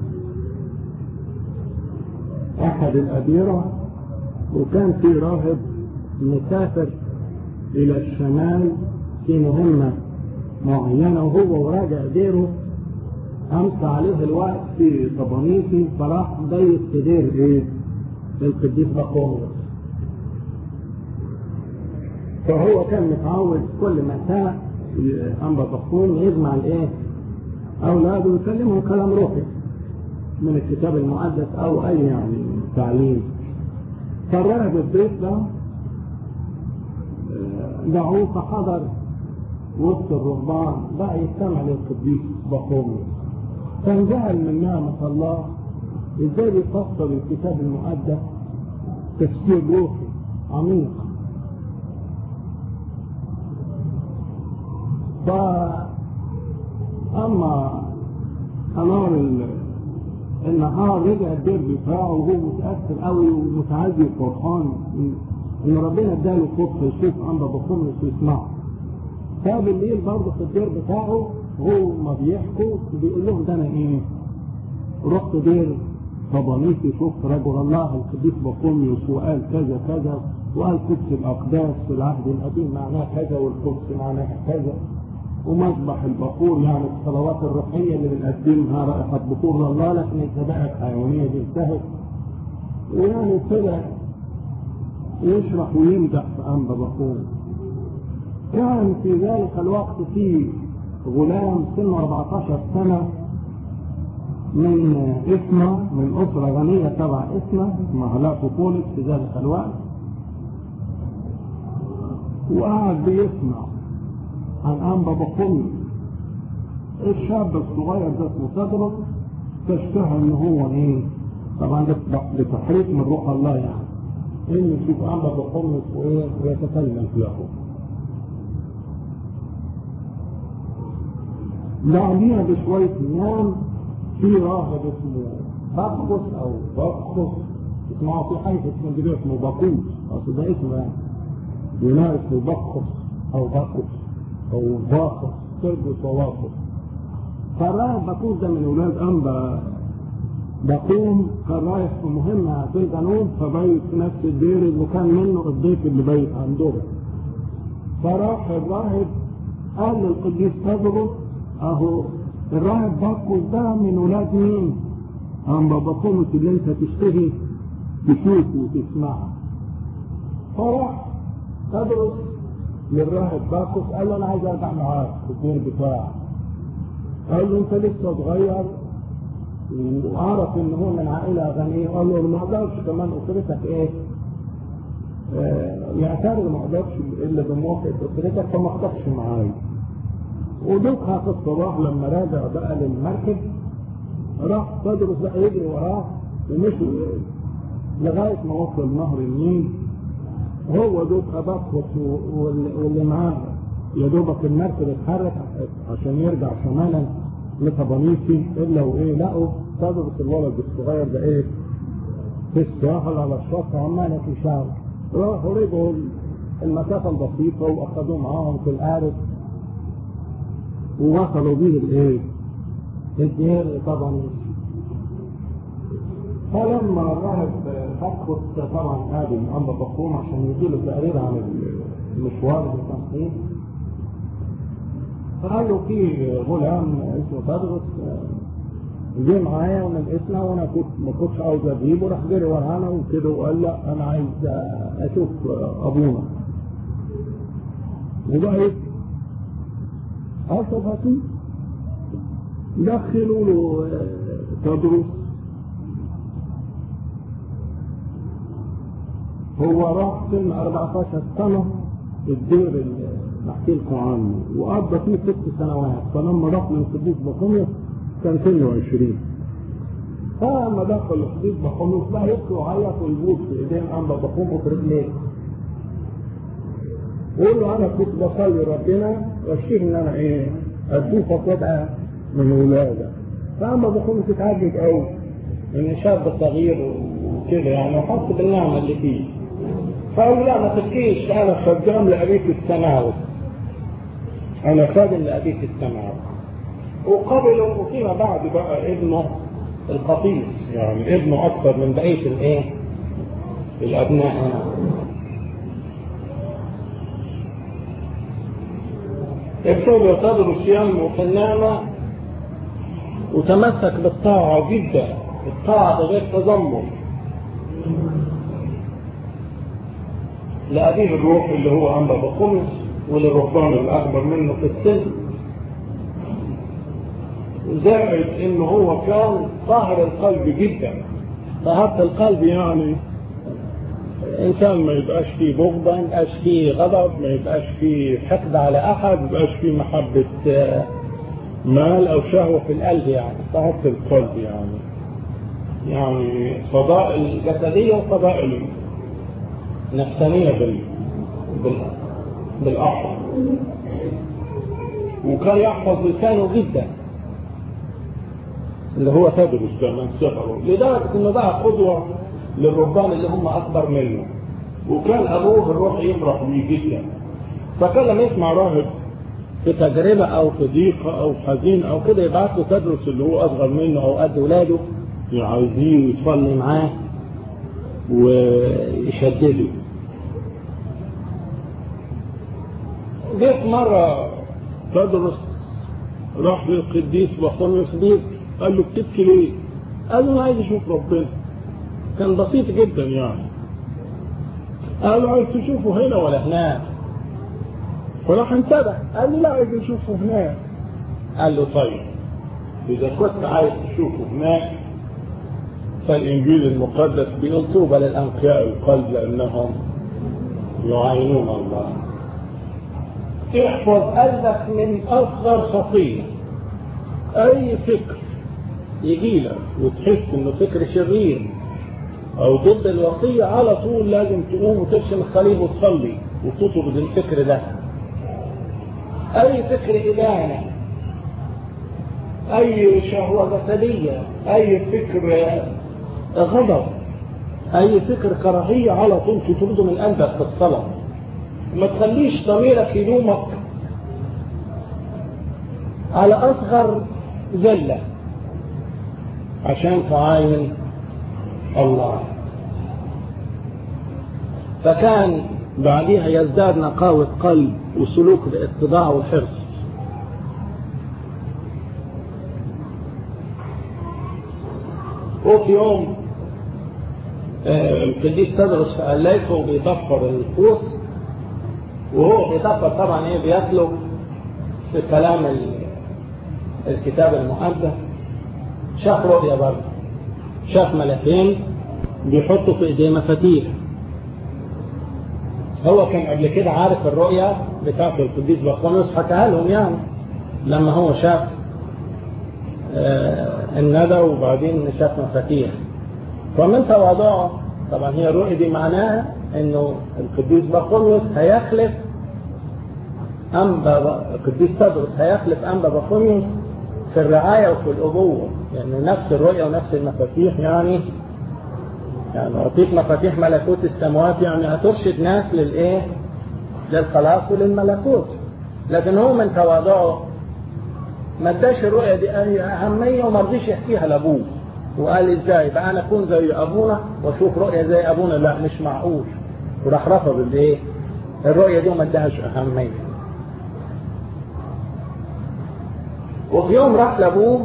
أحد الأديرة وكان في راهب مسافر إلى الشمال في مهمة معينة وهو وراجع ديره أمسى عليه الوقت في طبانيتي فراح ضيق في دير إيه؟ القديس بقوميوس فهو كان متعود كل ما سمع أنبا بقوم يجمع الإيه؟ أولاده ويكلمهم كلام روحي من الكتاب المقدس أو أي يعني تعليم فالراهب الضيف ده دعوه فحضر وسط الرهبان بقى يستمع للقديس بقوميوس فانزعل من نعمة الله ازاي بيفسر الكتاب المقدس تفسير روحي عميق فأما أنار النهار رجع الدير بتاعه وهو متأثر قوي ومتعزي وفرحان إن ربنا اداله فرصة يشوف أنبا بخمس ويسمعه فبالليل برضه في الدير بتاعه هو ما بيحكوا بيقول لهم ده انا ايه رحت دير طبانيتي شفت رجل الله القديس بطوميوس وقال كذا كذا وقال قدس الاقداس في العهد القديم معناه كذا والقدس معناها كذا ومذبح البخور يعني الصلوات الروحية اللي بنقدمها رائحة بخور لله لكن الذبائح الحيوانية دي انتهت ويعني ابتدى يشرح ويمدح في أنبا بخور كان في ذلك الوقت في غلام سنه 14 سنة من اسمه من أسرة غنية تبع اسمه اسمها هلاك بولس في ذلك الوقت وقعد بيسمع عن أنبا بقومي الشاب الصغير ده اسمه صدره تشتهى ان هو ايه طبعا ده بتحريك من روح الله يعني ان يشوف أنبا بقومي وايه ويتكلم فيه بعديها بشوية أيام في راهب اسمه بطرس أو بطرس اسمعوا في حي اسمه جديد اسمه باقوس أصل ده اسمه يعني يونان اسمه بطرس أو بطرس أو باقس تربس وواقس فالراهب باقوس ده من أولاد أنبا بقوم كان رايح في مهمة في الجنوب فبيت في نفس الدير اللي كان منه الضيف اللي بيت عندهم فراح الراهب قال للقديس تدرس اهو الراهب باكوس ده من ولاد مين؟ أما بقومة اللي انت تشتهي تشوفه وتسمعه فراح تدرس للراهب باكوس قال له انا عايز ارجع معاك في الدير بتاعك قال له انت لسه صغير وعرف ان هو من عائله غنيه قال له ما اقدرش كمان اسرتك ايه آه، يعترض ما اقدرش الا بموافقه اسرتك فما اخطبش معايا ودوكها في الصباح لما راجع بقى للمركب راح تدرس بقى يجري وراه ومشي لغايه ما وصل نهر النيل هو دوكها بطرس وال- واللي معاه يا دوبك المركب اتحرك عشان يرجع شمالا لطبانيسي الا وايه لقوا تدرس الولد الصغير ده ايه في الساحل على الشط عمال يتشاور راحوا رجعوا المسافة البسيطة وأخذوه معاهم في القارب ووصلوا بيه الإيه؟ الدير طبعا فلما الراهب أخذ طبعا قابل أما بقوم عشان يجيله تقرير عن المشوار اللي كان فيه فقال له في غلام اسمه تدرس جه معايا ونلقيتنا وانا كنت ما كنتش عاوز اجيبه راح جري ورانا وكده وقال لا انا عايز اشوف ابونا وبقى ايه؟ اصل هاتي دخلوا له تدرس هو راح سن 14 سنة الدير اللي بحكي لكم عنه وقضى فيه ست سنوات فلما دخل القديس بطريق كان سنه 20 فلما دخل القديس بطريق بقى يبكي ويعيط ويبوس في ايدين انبا بطريق وفي رجليه ويقول له انا كنت بصلي ربنا واشتهي ان انا ايه اشوفك وابقى من ولادك فانبا بطريق اتعجب قوي ان شاب صغير وكده يعني وحس بالنعمه اللي فيه فقال له لا ما تبكيش انا خدام لابيك السماوي انا خادم لابيك السماوي وقبلوا وفيما بعد بقى ابنه القصيص يعني ابنه اكثر من بقيه الايه الابناء يعني. ابتدوا يصدروا الصيام في النعمه وتمسك بالطاعه جدا الطاعه بغير تذمر لأبيه الروح اللي هو أنبا بقمص وللرهبان الأكبر منه في السن زائد إن هو كان طاهر القلب جدا طهارة القلب يعني إنسان ما يبقاش فيه بغضة ما يبقاش فيه غضب ما يبقاش فيه حقد على أحد ما يبقاش فيه محبة مال أو شهوة في القلب يعني طهارة القلب يعني يعني فضائل جسدية وفضائل نفسانية بال... بال... بالأحرى وكان يحفظ لسانه جدا اللي هو تدرس ده من صغره لدرجة انه بقى قدوة للرهبان اللي هم أكبر منه وكان أبوه الروح يفرح بيه جدا فكان لما يسمع راهب في تجربة أو في ضيقة أو حزين أو كده يبعت له تدرس اللي هو أصغر منه أو قد ولاده عايزين يصلي معاه ويشدده جيت مرة تدرس راح للقديس بطريقس بيك قال له بتبكي ليه؟ قال له انا عايز اشوف ربنا كان بسيط جدا يعني قال له عايز تشوفه هنا ولا هناك؟ فراح انتبه قال له لا عايز اشوفه هناك قال له طيب اذا كنت عايز تشوفه هناك فالإنجيل المقدس بيقول طوبى للأنقياء القلب لأنهم يعاينون الله. احفظ قلبك من أصغر خطية. أي فكر يجي لك وتحس إنه فكر شرير أو ضد الوصية على طول لازم تقوم وترسم الصليب وتصلي وتطرد الفكر ده. أي فكر إدانة أي شهوة جسدية أي فكر غضب اي فكر كراهية على طول تطرده من قلبك في الصلاة ما تخليش ضميرك يلومك على اصغر زلة عشان تعاين الله فكان بعديها يزداد نقاوة قلب وسلوك الاتباع والحرص وفي يوم القديس تدرس في ألايفه وبيدفر النفوس وهو بيدفر طبعا ايه بيسلك في كلام الكتاب المقدس شاف رؤيا برضه شاف ملكين بيحطوا في ايديه مفاتيح هو كان قبل كده عارف الرؤية بتاعت القديس بطريموس حكاها لهم يعني لما هو شاف آه الندى وبعدين شاف مفاتيح فمن تواضعه طبعا هي الرؤية دي معناها انه القديس بطريموس هيخلف أنبا القديس تدرس هيخلف أنبا بطريموس في الرعاية وفي الأبوة يعني نفس الرؤية ونفس المفاتيح يعني يعني أعطيك مفاتيح ملكوت السماوات يعني هترشد ناس للإيه؟ للخلاص وللملكوت لكن هو من تواضعه ما اداش الرؤية دي أي أهمية وما رضيش يحكيها لأبوه وقال ازاي بقى انا اكون زي ابونا واشوف رؤية زي ابونا لا مش معقول وراح رفض الايه الرؤية دي وما اداهاش اهمية وفي يوم راح لابوه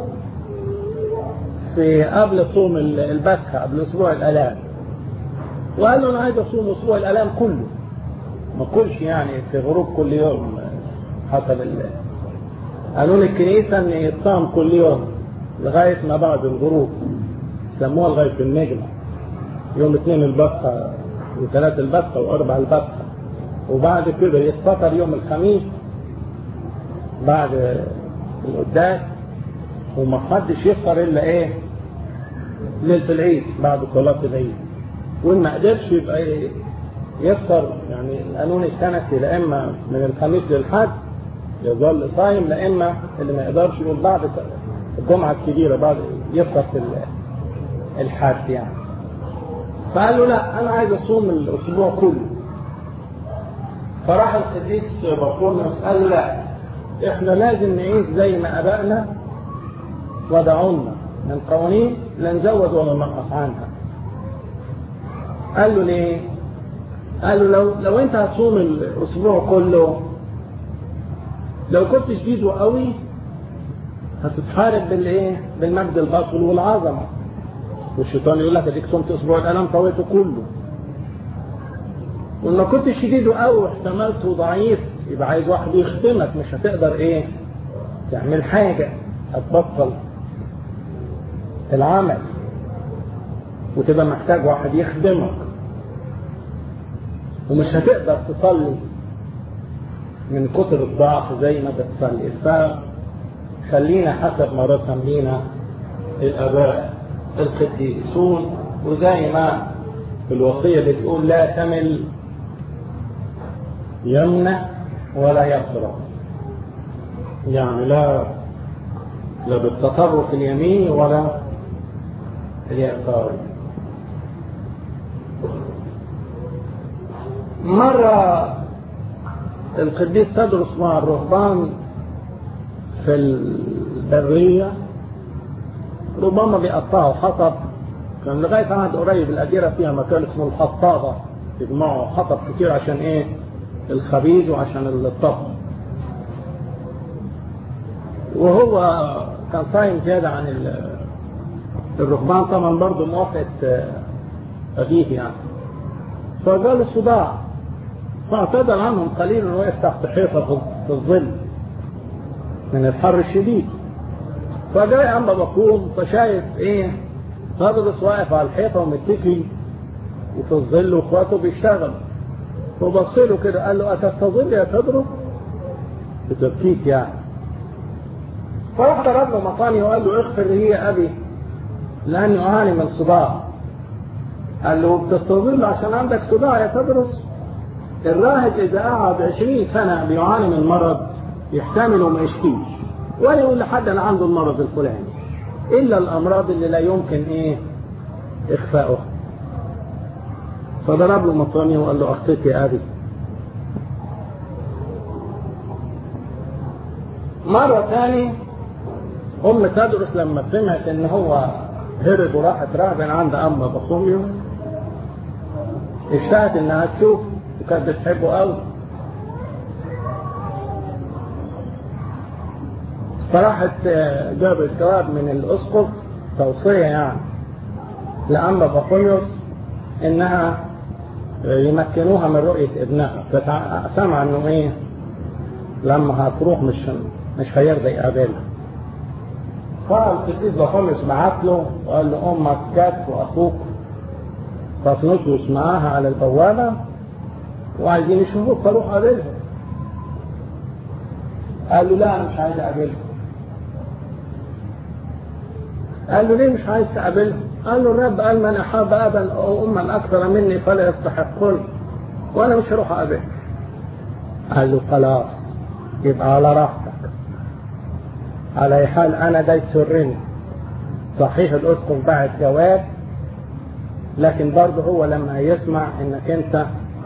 في قبل صوم البسخة قبل اسبوع الالام وقال له انا عايز اصوم اسبوع الالام كله ما كلش يعني في غروب كل يوم حسب ال قالوا لي الكنيسة ان يتصام كل يوم لغاية ما بعد الغروب سموها لغاية النجمة يوم اثنين البسخة وثلاث البسخة واربع البسخة وبعد كده يتفطر يوم الخميس بعد القداس وما حدش يفطر الا ايه ليله العيد بعد صلاه العيد وان ما قدرش يبقى إيه يفطر يعني القانون السنتي لا اما من الخميس للحد يظل صايم لا اما اللي ما يقدرش يقول بعد الجمعه الكبيره بعد يفطر في الحد يعني فقال له لا انا عايز اصوم الاسبوع كله فراح القديس بطرونس قال له لا احنا لازم نعيش زي ما ابائنا وضعونا من قوانين لا نزود ولا ننقص عنها قال له ليه قال له لو لو انت هتصوم الاسبوع كله لو كنت شديد وقوي هتتحارب بالايه بالمجد الباطل والعظمه والشيطان يقول لك اديك صمت اسبوع الالم طويته كله وما كنت شديد وقوي واحتملته ضعيف يبقى عايز واحد يخدمك مش هتقدر ايه تعمل حاجة هتبطل العمل وتبقى محتاج واحد يخدمك ومش هتقدر تصلي من كتر الضعف زي ما بتصلي فخلينا حسب ما رسم لينا الاباء القديسون وزي ما الوصية بتقول لا تمل يمنى ولا يسرى يعني لا لا بالتطرف اليميني ولا اليساري مرة القديس تدرس مع الرهبان في البرية ربما بيقطعوا حطب كان لغاية عهد قريب الأديرة فيها مكان اسمه الحطابة يجمعوا حطب كتير عشان إيه الخبيز وعشان الطبخ وهو كان صايم زيادة عن الرهبان طبعا برضه موافقة أبيه يعني فجاء الصداع فاعتذر عنهم قليلا وقف تحت حيطة في الظل من الحر الشديد فجاء أما بقوم فشايف إيه تدرس واقف على الحيطة ومتكي وفي الظل واخواته بيشتغلوا فبص له كده قال له أتستظل يا تدرس بتبكيك يعني فراح ضرب له مطاني وقال له اغفر لي يا أبي لأني أعاني من صداع قال له بتستظل عشان عندك صداع يا تدرس الراهب إذا قعد 20 سنة بيعاني من مرض يحتمل وما يشكيش ولا يقول لحد أنا عنده المرض الفلاني إلا الأمراض اللي لا يمكن إيه إخفاؤها فضرب له مطاني وقال له أخطيت يا أبي مرة ثانية أم تدرس لما سمعت إن هو هرب وراحت راهبا عند أم بصوميو اشتهت إنها تشوف وكانت بتحبه قوي فراحت جابت جواب من الأسقف توصية يعني لأنبا بطوليوس إنها يمكنوها من رؤية ابنها فسمع إنه إيه لما هتروح مش مش هيرضى يقابلها فالقديس بطوليوس بعت له وقال له أمك جت وأخوك فاطنطيوس معاها على البوابة وعايزين يشوفوك فروح قابلهم قال له لا انا مش عايز اقابلهم قال له ليه مش عايز تقابلهم قال له الرب قال من احب ابا او اما اكثر مني فلا يستحقني وانا مش هروح اقابلهم قال له خلاص يبقى على راحتك على أي حال انا ده يسرني صحيح الاسقف بعت جواب لكن برضه هو لما يسمع انك انت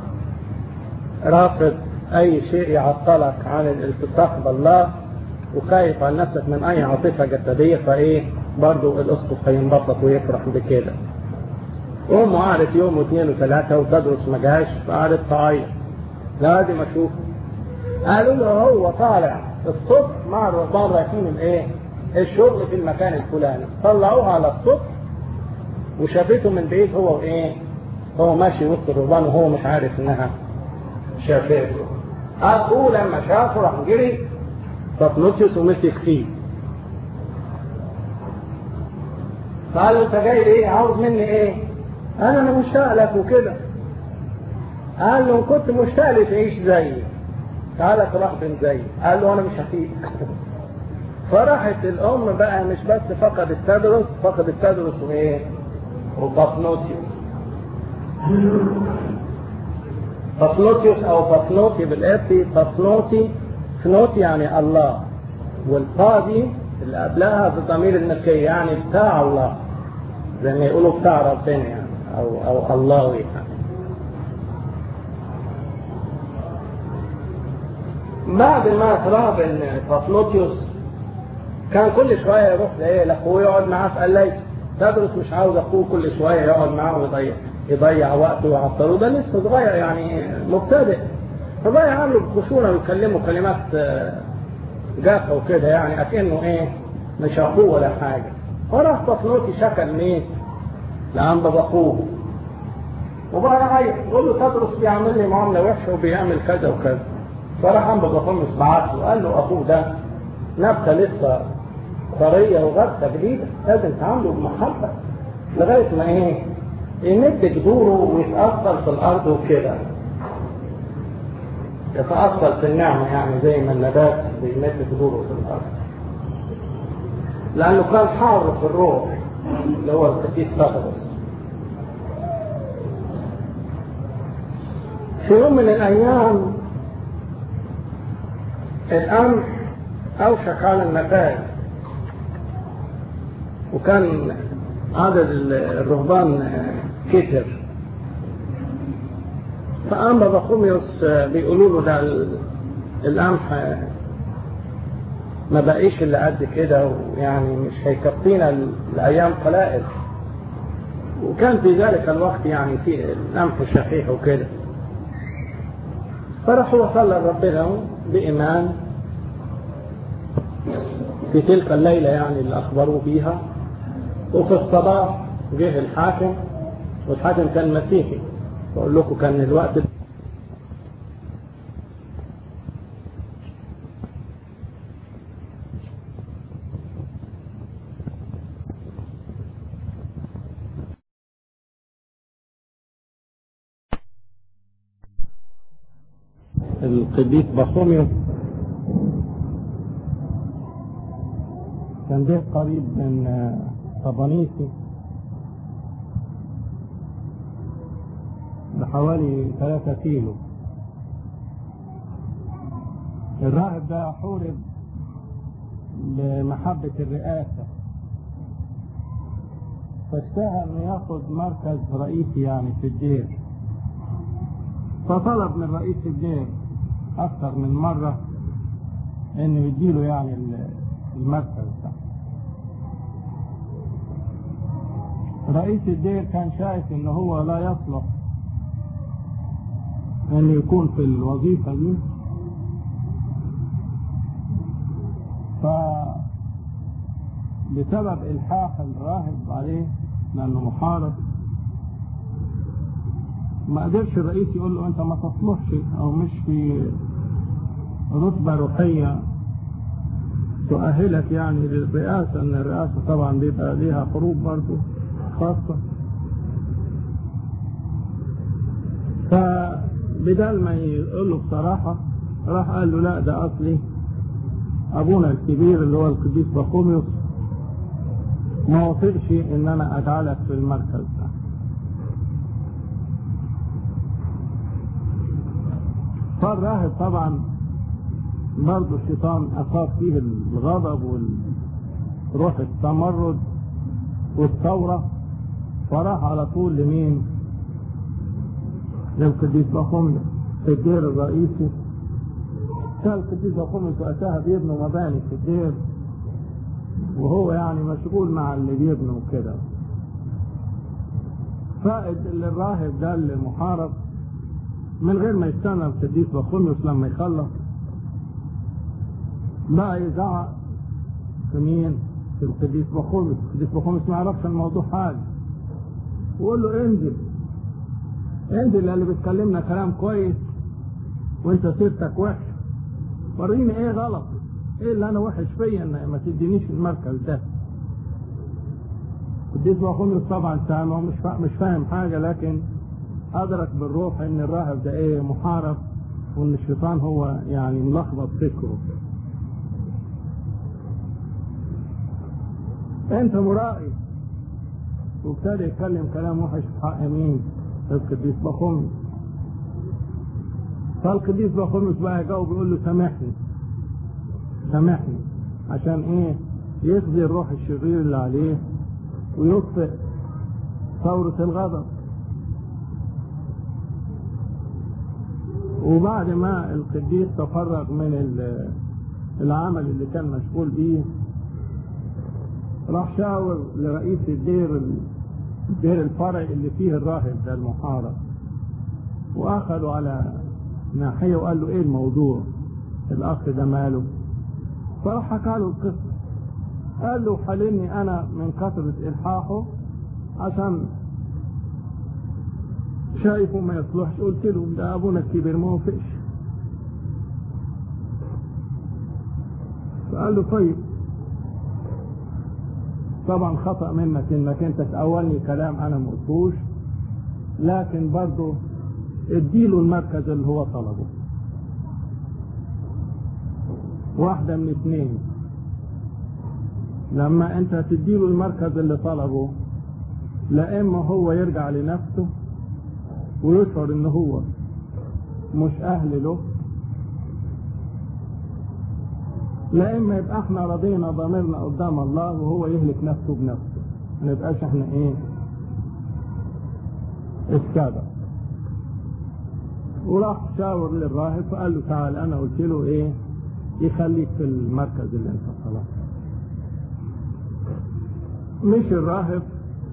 رافض اي شيء يعطلك عن الالتصاق بالله وخايف على نفسك من اي عاطفه جسديه فايه برضه الاسقف هينبسط ويفرح بكده امه قعدت يوم واثنين وثلاثه وتدرس ما جاش فقعدت تعيط لازم اشوفه قالوا له هو طالع الصبح مع الرهبان رايحين الايه الشغل في المكان الفلاني طلعوها على الصبح وشافته من بعيد هو وايه هو ماشي وسط الرهبان وهو مش عارف انها شافته اخوه لما شافه راح جري فطلطيوس ومسك فيه فقال له انت جاي ليه عاوز مني ايه قال انا مشتاق لك وكده قال له كنت مشتاق لي تعيش زيي تعالى تروح بين زيي قال له انا مش هفيق فراحت الام بقى مش بس فقدت تدرس فقدت تدرس وايه وبطنوتيوس بطنوتيوس او بطنوتي بالابتي بطنوتي فنوتي يعني الله والقاضي اللي قبلها بضمير الملكية يعني بتاع الله زي ما يقولوا بتاع ربنا يعني او او الله يعني بعد ما تراب ان بطنوتيوس كان كل شويه يروح لايه لاخوه يقعد معاه في قلايته تدرس مش عاوز اخوه كل شويه يقعد معاه ويضيع يضيع وقته ويعطله ده لسه صغير يعني مبتدئ فبقى يعامله بخشونه ويكلمه كلمات جافه وكده يعني اكنه ايه مش اخوه ولا حاجه فراح بطنوتي شكى مين؟ لأنبا اخوه وبقى يعيط يقول له تدرس بيعمل لي معامله وحشه وبيعمل كذا وكذا فراح انبا بطنوس بعت له قال له اخوه ده نبته لسه طريه وغرسه جديده لازم تعامله بمحبه لغايه ما ايه يمد جذوره ويتاثر في الارض وكده يتاثر في النعمه يعني زي ما النبات بيمد جذوره في الارض لانه كان حار في الروح اللي هو القديس بطرس في يوم من الايام الامر اوشك على النتائج وكان عدد الرهبان كتر فقام بخوميوس بيقولوا له ده القمح ما بقيش اللي قد كده ويعني مش هيكفينا الايام قلائل وكان في ذلك الوقت يعني في القمح شحيح وكده فراح هو صلى ربنا بإيمان في تلك الليلة يعني اللي أخبروه بيها وفي الصباح جه الحاكم والحاكم كان مسيحي بقول لكم كان الوقت القديس بخوميوس كان ده قريب من طبانيسي بحوالي ثلاثة كيلو الراهب ده حورب لمحبة الرئاسة فاشتهى انه ياخد مركز رئيسي يعني في الدير فطلب من رئيس الدير أكثر من مرة إنه يديله يعني المركز ده. رئيس الدير كان شايف إن هو لا يصلح إنه يكون في الوظيفة دي ف بسبب إلحاح الراهب عليه لأنه محارب ما قدرش الرئيس يقول له انت ما تصلحش او مش في رتبة روحية تؤهلك يعني للرئاسة ان الرئاسة طبعا بيبقى ليها حروب برضه خاصة بدل ما يقول له بصراحة راح قال له لا ده أصلي أبونا الكبير اللي هو القديس بقوميوس ما وافقش إن أنا أجعلك في المركز ده فالراهب طبعا برضه الشيطان أصاب فيه الغضب والروح التمرد والثورة فراح على طول لمين؟ للقديس بقوميوس في الدير الرئيسي كان القديس بقوميوس وقتها بيبنوا مباني في الدير وهو يعني مشغول مع اللي بيبنوا كده فائد الراهب ده المحارب من غير ما يستنى القديس بقوميوس لما يخلص بقى يزعق في مين؟ في القديس بقوميوس، القديس بقوميوس ما يعرفش الموضوع حاجه وقول له انزل انزل اللي بتكلمنا كلام كويس وانت سيرتك وحش وريني ايه غلط ايه اللي انا وحش فيا ان ما تدينيش المركز ده القديس بقوميوس طبعا سامع مش مش فاهم حاجه لكن ادرك بالروح ان الراهب ده ايه محارب وان الشيطان هو يعني ملخبط فكره انت مرائي وابتدى يتكلم كلام وحش في حق مين القديس بخوميس فالقديس بخوميس بقى يجاوب يقول له سامحني سامحني عشان ايه يقضي الروح الشرير اللي عليه ويطفئ ثورة الغضب وبعد ما القديس تفرغ من العمل اللي كان مشغول بيه راح شاور لرئيس الدير الدير الفرعي اللي فيه الراهب ده المحارب واخذوا على ناحيه وقال له ايه الموضوع الاخ ده ماله فراح حكى له القصه قال له حللني انا من كثره الحاحه عشان شايفه ما يصلحش قلت له ده ابونا الكبير ما وافقش فقال له طيب طبعا خطأ منك انك انت تأولني كلام انا ما قلتوش لكن برضه اديله المركز اللي هو طلبه واحدة من اثنين لما انت تديله المركز اللي طلبه لا اما هو يرجع لنفسه ويشعر ان هو مش اهل له لا اما يبقى احنا رضينا ضميرنا قدام الله وهو يهلك نفسه بنفسه ما نبقاش احنا ايه السادة وراح شاور للراهب فقال له تعال انا قلت له ايه يخليك في المركز اللي انت طلبته مش الراهب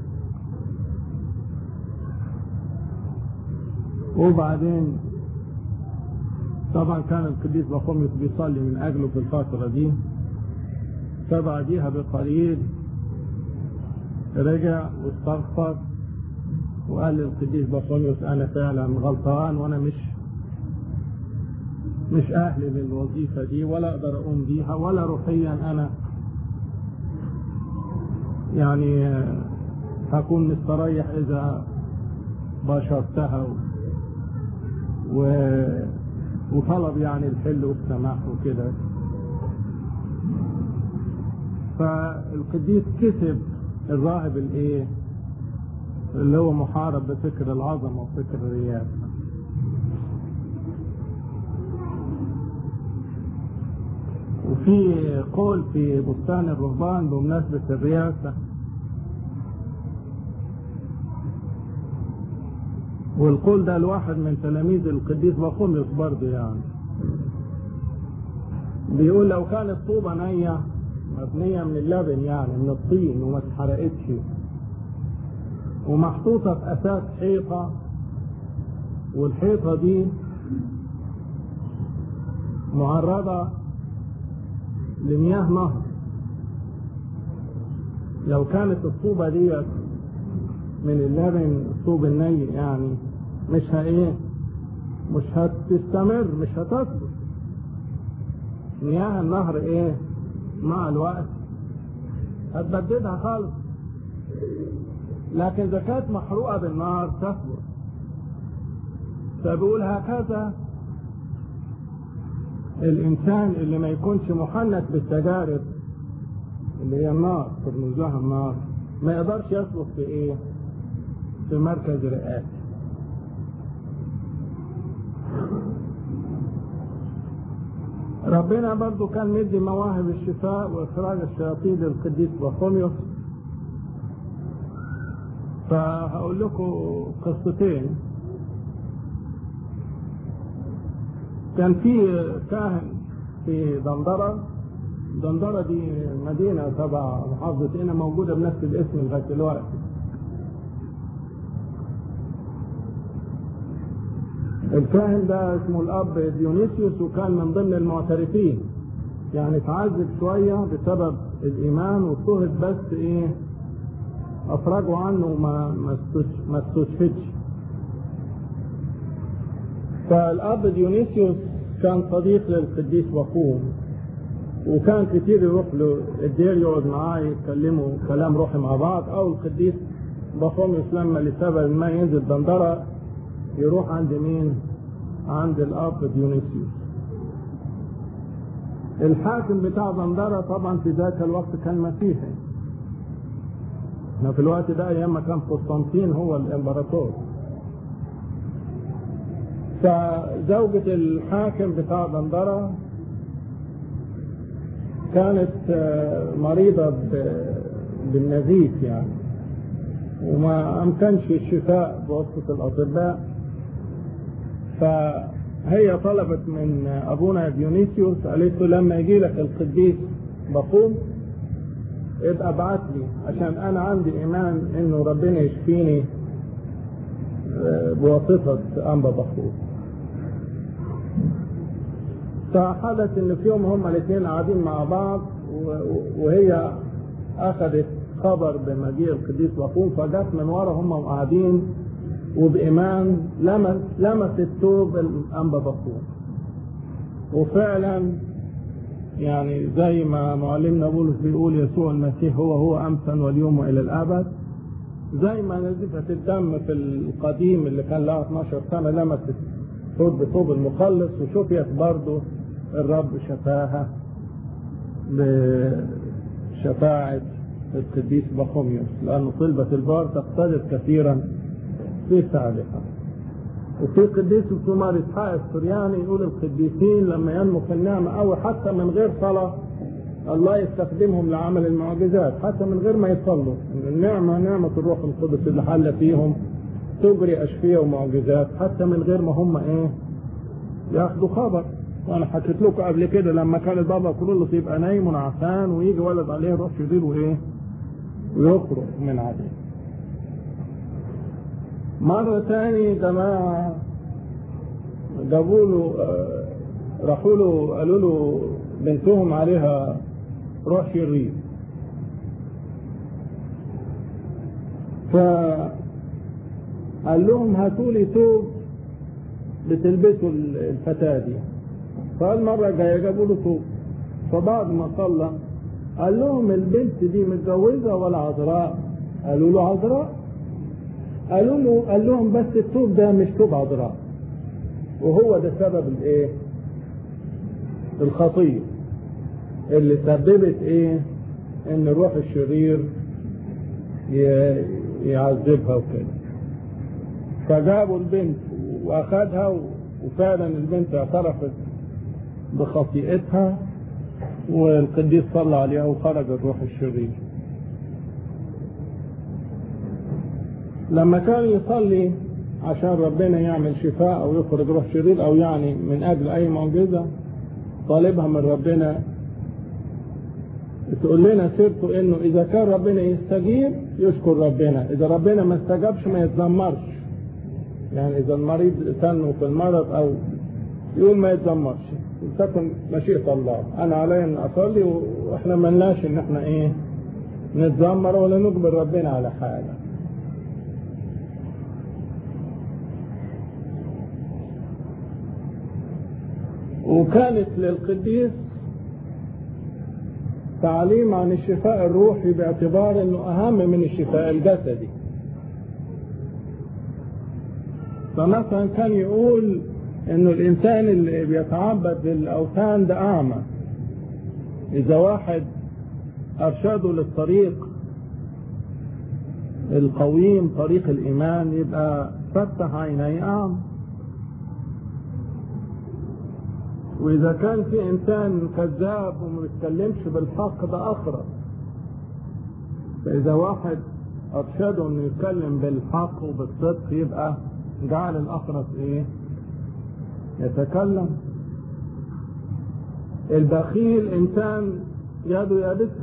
وبعدين طبعا كان القديس بقوميوس بيصلي من اجله في الفتره دي فبعديها بقليل رجع واستغفر وقال للقديس بقوميوس انا فعلا غلطان وانا مش مش اهل للوظيفه دي ولا اقدر اقوم بيها ولا روحيا انا يعني هكون مستريح اذا باشرتها و... وطلب يعني الحل والسماح وكده فالقديس كسب الراهب الايه اللي هو محارب بفكر العظمة وفكر الرياسة وفي قول في بستان الرهبان بمناسبة الرياسة والقول ده الواحد من تلاميذ القديس بقوميوس برضه يعني بيقول لو كانت طوبة نية مبنية من اللبن يعني من الطين وما اتحرقتش ومحطوطة في أساس حيطة والحيطة دي معرضة لمياه نهر لو كانت الطوبة ديت من اللبن الطوب الني يعني مش ايه مش هتستمر مش هتصبر مياه النهر ايه مع الوقت هتبددها خالص لكن اذا كانت محروقه بالنار تصبر فبيقول هكذا الإنسان اللي ما يكونش محنك بالتجارب اللي هي النار ترمز لها النار ما يقدرش يسلك في إيه؟ في مركز رئاسي ربنا برضو كان مدي مواهب الشفاء واخراج الشياطين للقديس بطوليوس فهقول لكم قصتين كان في كاهن في دندرة دندرة دي مدينة تبع محافظة هنا موجودة بنفس الاسم لغاية دلوقتي الكاهن ده اسمه الاب ديونيسيوس وكان من ضمن المعترفين يعني اتعذب شويه بسبب الايمان واضطهد بس ايه افرجوا عنه وما ما استشهدش فالاب ديونيسيوس كان صديق للقديس بقوم وكان كتير يروح له الدير يقعد معاه يتكلموا كلام روحي مع بعض او القديس بقوميوس لما لسبب ما ينزل دندره يروح عند مين عند الاب ديونيسيوس الحاكم بتاع دندرة طبعا في ذاك الوقت كان مسيحي احنا في الوقت ده ايام ما كان قسطنطين هو الامبراطور فزوجة الحاكم بتاع دندرة كانت مريضة بالنزيف يعني وما أمكنش الشفاء بواسطة الأطباء فهي طلبت من ابونا ديونيسيوس قالت له لما يجي لك القديس بقوم ابقى ابعت لي عشان انا عندي ايمان انه ربنا يشفيني بواسطة انبا بخور فحدث ان في يوم هما الاثنين قاعدين مع بعض وهي اخذت خبر بمجيء القديس بقوم فجت من ورا هم قاعدين وبإيمان لمس لمس الثوب الأنبا بخور وفعلا يعني زي ما معلمنا بولس بيقول يسوع المسيح هو هو أمسا واليوم وإلى الأبد زي ما نزفت الدم في القديم اللي كان لها 12 سنة لمست ثوب بثوب المخلص وشفيت برضه الرب شفاها بشفاعة القديس بخوميوس لأن طلبة البار تقتدر كثيرا في سابقا وفي قديس السمار اسحاق السرياني يقول القديسين لما ينمو في النعمة أو حتى من غير صلاة الله يستخدمهم لعمل المعجزات حتى من غير ما يصلوا النعمة نعمة الروح القدس اللي حل فيهم تجري أشفية ومعجزات حتى من غير ما هم إيه ياخدوا خبر وأنا حكيت لكم قبل كده لما كان البابا كرولوس يبقى نايم ونعسان ويجي ولد عليه يروح يدير وإيه ويخرج من عليه مرة تاني جماعة جابوا له راحوا له قالوا له بنتهم عليها روح شرير فقال لهم هاتوا لي ثوب بتلبسوا الفتاة دي فقال مرة جاية جابوا له ثوب فبعد ما صلى قال لهم البنت دي متجوزة ولا عذراء؟ قالوا له عذراء قالوا له قال لهم بس الثوب ده مش ثوب عذراء وهو ده سبب الايه الخطيه اللي سببت ايه ان الروح الشرير يعذبها وكده فجابوا البنت واخدها وفعلا البنت اعترفت بخطيئتها والقديس صلى عليها وخرج الروح الشرير لما كان يصلي عشان ربنا يعمل شفاء او يخرج روح شرير او يعني من اجل اي معجزه طالبها من ربنا تقول لنا سيرته انه اذا كان ربنا يستجيب يشكر ربنا اذا ربنا ما استجابش ما يتذمرش يعني اذا المريض تنه في المرض او يقول ما يتذمرش تكن مشيئة الله انا علي ان اصلي واحنا ملناش ان احنا ايه نتذمر ولا نجبر ربنا على حاجه وكانت للقديس تعليم عن الشفاء الروحي باعتبار انه اهم من الشفاء الجسدي فمثلا كان يقول انه الانسان اللي بيتعبد للاوثان ده اعمى اذا واحد ارشده للطريق القويم طريق الايمان يبقى فتح عيني اعمى واذا كان في انسان كذاب وما بيتكلمش بالحق ده اخرس فاذا واحد ارشده انه يتكلم بالحق وبالصدق يبقى جعل الاخرس ايه يتكلم البخيل انسان يده يابسه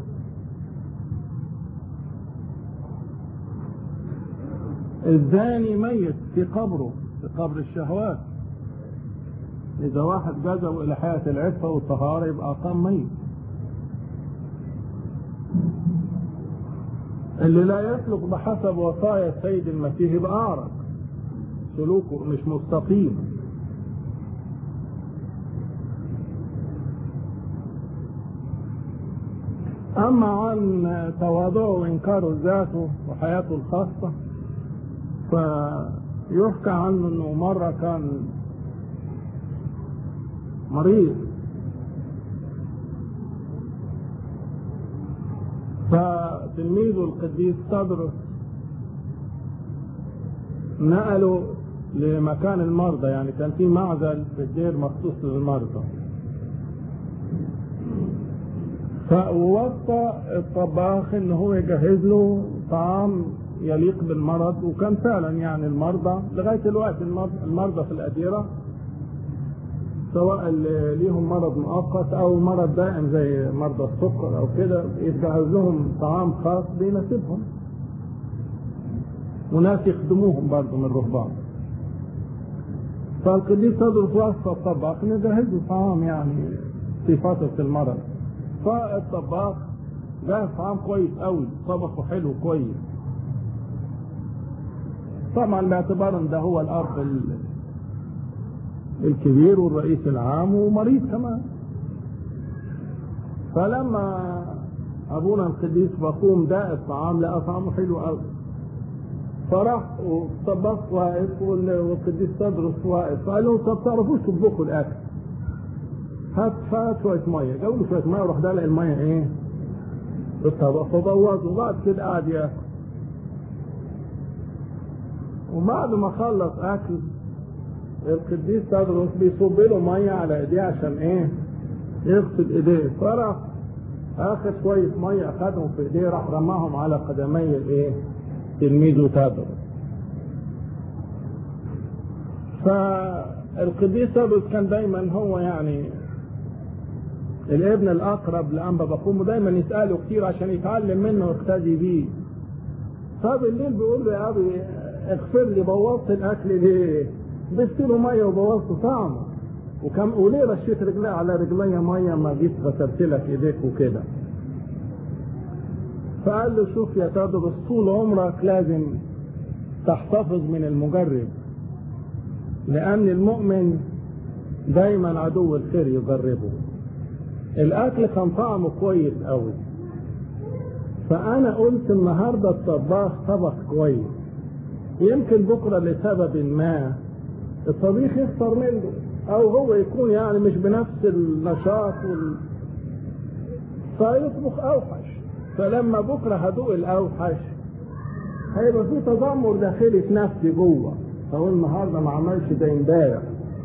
الزاني ميت في قبره في قبر الشهوات إذا واحد جذبه إلى حياة العفة والطهارة يبقى قام ميت اللي لا يسلك بحسب وصايا السيد المسيح يبقى أعرج سلوكه مش مستقيم أما عن تواضعه وإنكاره ذاته وحياته الخاصة فيحكى عنه أنه مرة كان مريض فتلميذه القديس تدرس نقله لمكان المرضى يعني كان في معزل في الدير مخصوص للمرضى فوصى الطباخ ان هو يجهز له طعام يليق بالمرض وكان فعلا يعني المرضى لغايه الوقت المرضى في الاديره سواء اللي ليهم مرض مؤقت او مرض دائم زي مرضى السكر او كده يتجهز لهم طعام خاص بيناسبهم وناس يخدموهم برضه من الرهبان فالقديس تدرس وصفة الطباخ انه يجهز له طعام يعني في فترة المرض فالطباخ جهز طعام كويس قوي طبخه حلو كويس طبعا باعتبار ان ده هو الاب الكبير والرئيس العام ومريض كمان فلما ابونا القديس بقوم ده الطعام لقى طعمه حلو قوي فراح والطباخ واقف والقديس تدرس واقف فقال لهم طب تعرفوش تطبخوا الاكل هات هات شويه ميه جابوا له شويه ميه وراح دلق الميه ايه في الطبق فبوظ وبعد كده قعد ياكل وبعد ما خلص اكل القديس تدرس بيصب له ميه على ايديه عشان ايه يغسل ايديه فراح اخذ شويه ميه اخذهم في ايديه راح رماهم على قدمي الايه تلميذه تدرس فالقديس تدرس كان دايما هو يعني الابن الاقرب لانبا بقوم دايما يساله كتير عشان يتعلم منه ويقتدي بيه فبالليل بيقول له يا ابي اغفر لي بوظت الاكل ليه؟ ضفت له ميه وبوظت طعمه وكم وليه رشيت رجلي على رجلي ميه ما جيت غسلت لك ايديك وكده فقال له شوف يا تدرس طول عمرك لازم تحتفظ من المجرب لان المؤمن دايما عدو الخير يجربه الاكل كان طعمه كويس قوي فانا قلت النهارده الطباخ طبخ كويس يمكن بكره لسبب ما الطبيخ يخسر منه او هو يكون يعني مش بنفس النشاط وال... فيطبخ اوحش فلما بكره هدوق الاوحش هيبقى في تذمر داخلي في نفسي جوه فهو النهارده ما عملش زي امبارح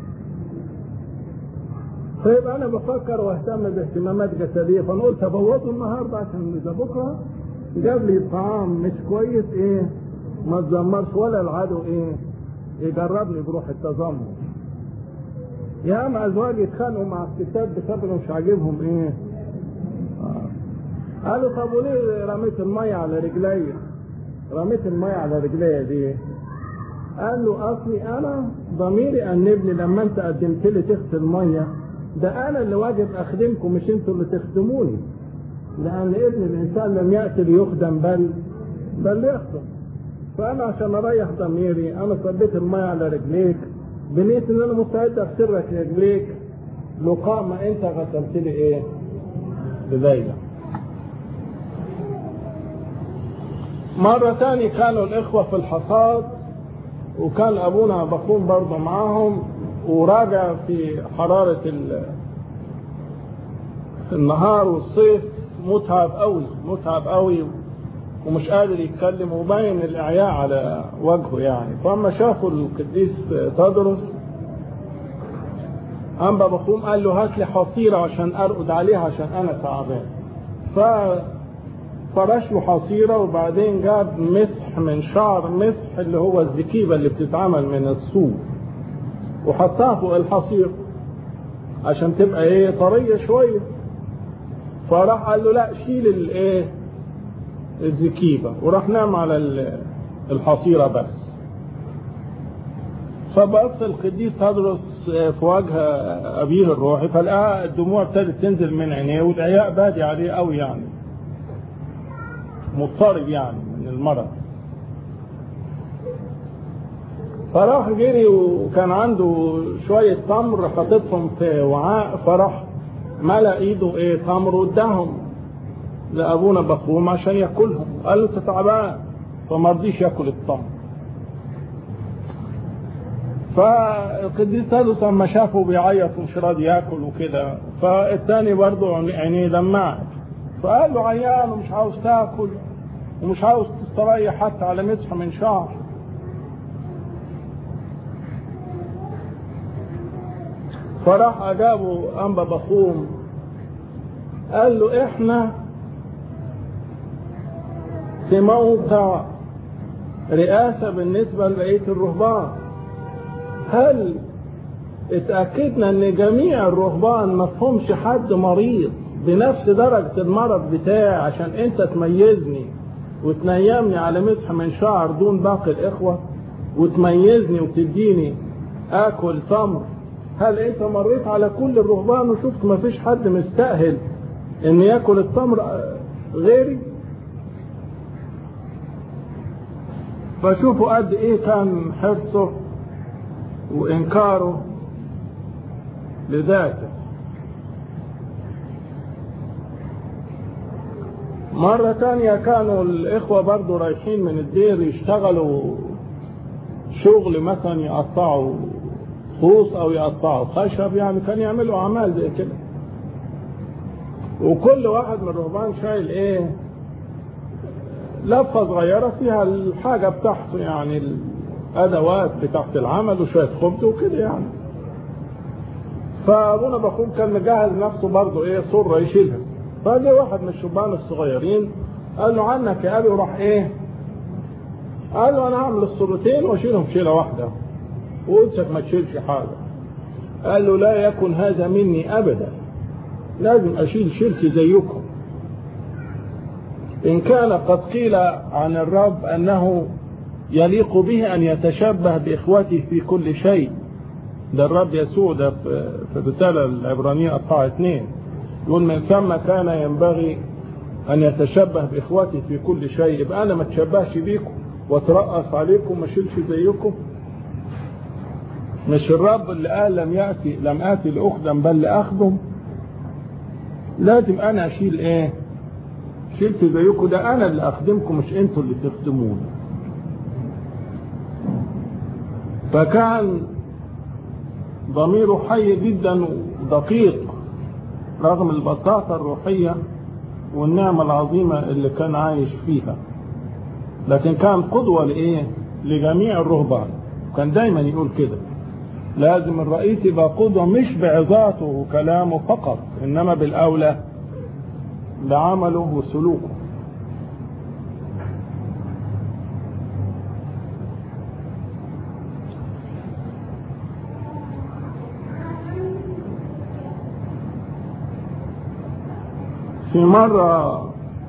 طيب انا بفكر واهتم باهتمامات جسديه فانا قلت ابوظه النهارده عشان اذا بكره جاب لي طعام مش كويس ايه ما تزمرش ولا العدو ايه يجربني بروح التذمر يا اما ازواج يتخانقوا مع الستات بسبب مش عاجبهم ايه آه. قالوا طب وليه رميت الميه على رجلي رميت الميه على رجلي دي قال له اصلي انا ضميري انبني لما انت قدمت لي تغسل ميه ده انا اللي واجب اخدمكم مش انتوا اللي تخدموني لان ابن الانسان لم ياتي ليخدم بل بل يخدم فانا عشان اريح ضميري انا صبيت الميه على رجليك بنيت ان انا مستعد اغسل لك رجليك لقامة انت غسلت لي ايه بذيلة مرة تاني كانوا الاخوة في الحصاد وكان ابونا بخوم برضه معاهم وراجع في حرارة ال- النهار والصيف متعب قوي متعب قوي ومش قادر يتكلم وباين الاعياء على وجهه يعني فاما شافوا القديس تدرس انبا بخوم قال له هات لي حصيره عشان ارقد عليها عشان انا تعبان ف فرش له حصيره وبعدين جاب مسح من شعر مسح اللي هو الزكيبه اللي بتتعمل من الصوف وحطها فوق الحصير عشان تبقى ايه طريه شويه فراح قال له لا شيل الايه الزكيبه وراح نام على ال- الحصيره بس فبص القديس تدرس في وجه ابيه الروحي فلقى الدموع ابتدت تنزل من عينيه والعياء بادي عليه قوي يعني مضطرب يعني من المرض فراح جري وكان عنده شوية تمر حاططهم في وعاء فراح ملا ايده ايه تمر واداهم لابونا بخروم عشان ياكلهم قال له انت تعبان فما رضيش ياكل التمر فالقديس تادوس لما شافه بيعيط ومش راضي ياكل وكده فالتاني برضه عينيه دمعت فقال له عيان ومش عاوز تاكل ومش عاوز تستريح حتى على مسح من شعر فراح اجابه انبا بخوم قال له احنا في موقع رئاسة بالنسبة لبقية الرهبان هل اتأكدنا ان جميع الرهبان ما فهمش حد مريض بنفس درجة المرض بتاعي عشان انت تميزني وتنيمني على مسح من شعر دون باقي الاخوة وتميزني وتديني اكل تمر هل انت مريت على كل الرهبان وشفت ما فيش حد مستأهل ان ياكل التمر غيري فشوفوا قد ايه كان حرصه وانكاره لذاته مرة تانية كانوا الإخوة برضو رايحين من الدير يشتغلوا شغل مثلا يقطعوا خوص أو يقطعوا خشب يعني كان يعملوا أعمال زي كده وكل واحد من الرهبان شايل إيه لفة صغيرة فيها الحاجة بتاعته يعني الأدوات بتاعت العمل وشوية خبز وكده يعني فأبونا بخوم كان مجهز نفسه برضه إيه صرة يشيلها فجاء واحد من الشبان الصغيرين قال له عنك يا أبي وراح إيه قال له أنا هعمل الصورتين وأشيلهم شيلة واحدة وقلتك ما تشيلش حاجة قال له لا يكن هذا مني أبدا لازم أشيل شيلتي زيكم إن كان قد قيل عن الرب أنه يليق به أن يتشبه بإخوته في كل شيء ده الرب يسوع ده في الرسالة العبرانية أصحاح اثنين يقول من ثم كان ينبغي أن يتشبه بإخوته في كل شيء يبقى أنا ما اتشبهش بيكم واترأس عليكم ما اشيلش زيكم مش الرب اللي قال لم يأتي لم آتي لأخدم بل لأخدم لازم أنا أشيل إيه شلت زيكم ده أنا اللي أخدمكم مش أنتوا اللي تخدموني فكان ضميره حي جدا ودقيق رغم البساطة الروحية والنعمة العظيمة اللي كان عايش فيها لكن كان قدوة لإيه لجميع الرهبان كان دايما يقول كده لازم الرئيس يبقى قدوة مش بعظاته وكلامه فقط إنما بالأولى بعمله وسلوكه في مرة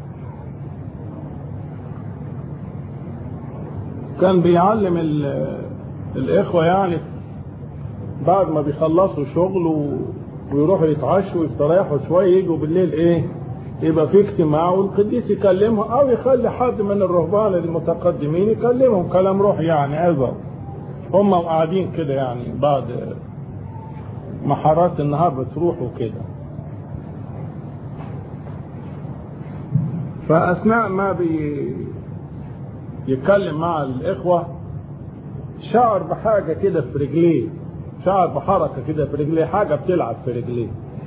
كان بيعلم الإخوة يعني بعد ما بيخلصوا شغل ويروحوا يتعشوا ويستريحوا شوية يجوا بالليل إيه يبقى في اجتماع والقديس يكلمهم أو يخلي حد من الرهبان المتقدمين يكلمهم كلام روحي يعني عظة هم قاعدين كده يعني بعد محارات النهار بتروحوا كده فأثناء ما بي يتكلم مع الإخوة شعر بحاجة كده في رجليه شعر بحركة كده في رجليه حاجة بتلعب في رجليه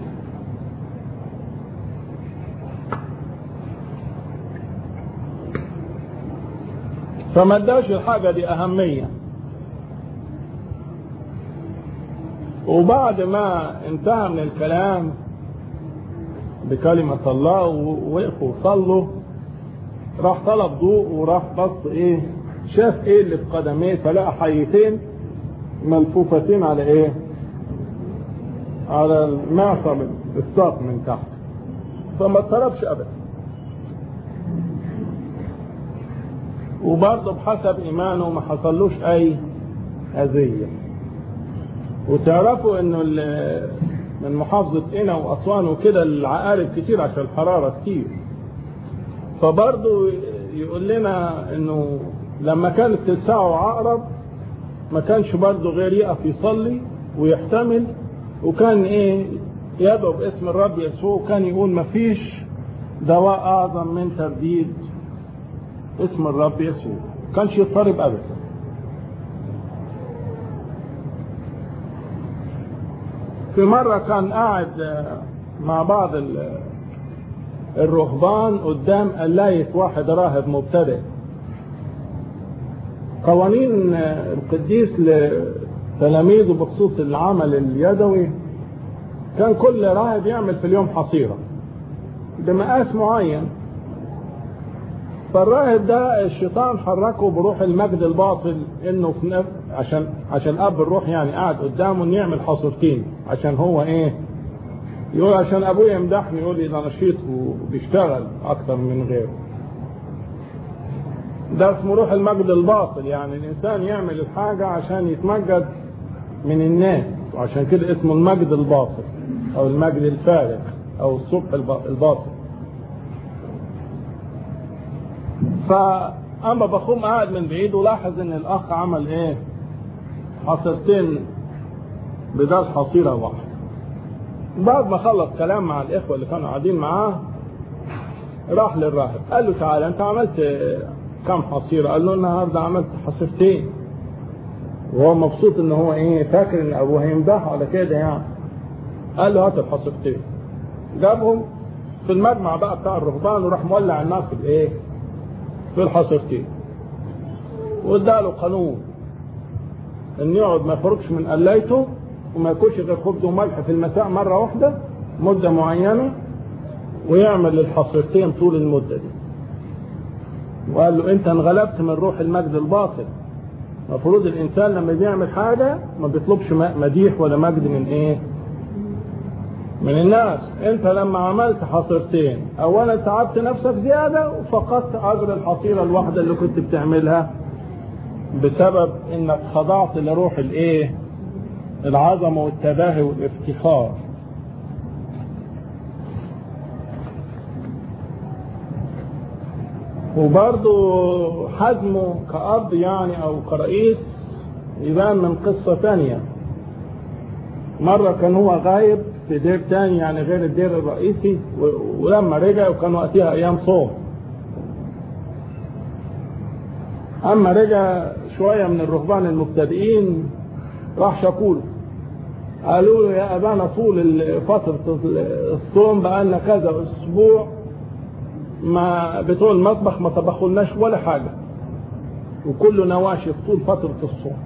فما اداش الحاجة دي أهمية وبعد ما انتهى من الكلام بكلمة الله ووقفوا وصلوا راح طلب ضوء وراح بص ايه شاف ايه اللي في قدميه فلقى حيتين ملفوفتين على ايه على المعصم الساق من تحت فما اضطربش ابدا وبرضه بحسب ايمانه ما حصلوش اي اذيه وتعرفوا انه من محافظة قنا واسوان وكده العقارب كتير عشان الحرارة كتير فبرضه يقول لنا انه لما كانت تلسعه عقرب ما كانش برضه غير يقف يصلي ويحتمل وكان ايه يدعو باسم الرب يسوع وكان يقول ما فيش دواء اعظم من ترديد اسم الرب يسوع كانش يضطرب ابدا في مرة كان قاعد مع بعض الرهبان قدام قلاية واحد راهب مبتدئ قوانين القديس لتلاميذه بخصوص العمل اليدوي كان كل راهب يعمل في اليوم حصيرة بمقاس معين فالراهب ده الشيطان حركه بروح المجد الباطل انه في نف... عشان عشان اب الروح يعني قاعد قدامه انه يعمل حصرتين عشان هو ايه يقول عشان ابويا يمدحني يقول لي ده نشيط وبيشتغل اكتر من غيره ده اسمه روح المجد الباطل يعني الانسان يعمل الحاجة عشان يتمجد من الناس وعشان كده اسمه المجد الباطل او المجد الفارغ او الصبح الباطل فاما بخوم قاعد من بعيد ولاحظ ان الاخ عمل ايه حصيرتين بدل حصيره واحده بعد ما خلص كلام مع الاخوه اللي كانوا قاعدين معاه راح للراهب قال له تعالى انت عملت كم حصيره قال له النهارده عملت حصيرتين وهو مبسوط ان هو ايه فاكر ان ابوه هيمدحه على كده يعني قال له هات الحصيرتين جابهم في المجمع بقى بتاع الرهبان وراح مولع النار في الايه في الحصيرتين واداله قانون ان يقعد ما يخرجش من قلايته وما ياكلش غير خبز وملح في المساء مره واحده مده معينه ويعمل الحصيرتين طول المده دي وقال له انت انغلبت من روح المجد الباطل المفروض الانسان لما بيعمل حاجه ما بيطلبش مديح ولا مجد من ايه من الناس انت لما عملت حصيرتين اولا تعبت نفسك زيادة وفقدت اجر الحصيرة الواحدة اللي كنت بتعملها بسبب انك خضعت لروح الايه العظمة والتباهي والافتخار وبرضه حزمه كأب يعني او كرئيس يبان من قصة ثانية مرة كان هو غايب في دير تاني يعني غير الدير الرئيسي ولما رجع وكان وقتها ايام صوم اما رجع شوية من الرهبان المبتدئين راح شكوله قالوا له يا ابانا طول فترة الصوم بقالنا كذا اسبوع ما بتوع المطبخ ما طبخولناش ولا حاجة وكله نواشف طول فترة الصوم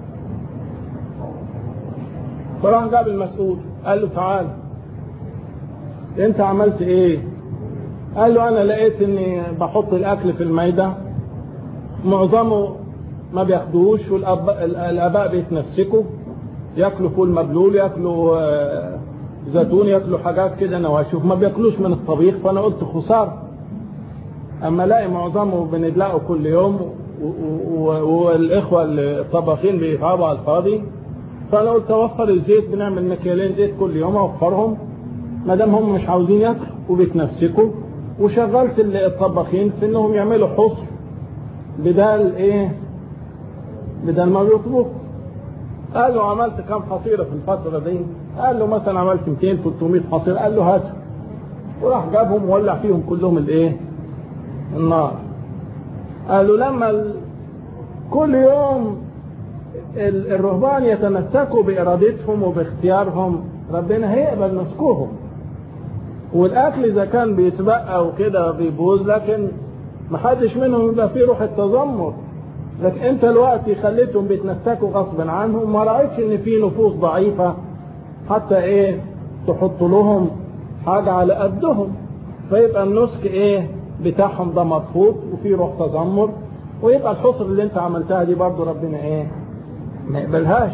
فراح جاب المسؤول قال له تعال انت عملت ايه قال له انا لقيت اني بحط الاكل في الميدة معظمه ما بياخدوش والاباء بيتمسكوا ياكلوا فول مبلول ياكلوا زيتون ياكلوا حاجات كده نواشف ما بياكلوش من الطبيخ فانا قلت خساره اما الاقي معظمه بندلقه كل يوم والاخوه الطباخين بيتعبوا على الفاضي فانا قلت اوفر الزيت بنعمل مكيالين زيت كل يوم اوفرهم ما دام هم مش عاوزين ياكلوا وبيتمسكوا وشغلت الطباخين في انهم يعملوا حصر بدال ايه بدل ما بيطبخوا قال له عملت كم حصيره في الفتره دي قال له مثلا عملت 200 300 حصيره قال له هات وراح جابهم وولع فيهم كلهم الايه النار قالوا لما ال... كل يوم ال- الرهبان يتمسكوا بإرادتهم وباختيارهم ربنا هيقبل نسكهم والأكل إذا كان بيتبقى وكده بيبوظ لكن محدش منهم يبقى فيه روح التذمر لكن انت الوقت خليتهم بيتنسكوا غصب عنهم ما رأيتش ان في نفوس ضعيفة حتى ايه تحط لهم حاجة على قدهم فيبقى النسك ايه بتاعهم ده مرفوض وفي روح تذمر ويبقى الحصر اللي انت عملتها دي برضو ربنا ايه ما يقبلهاش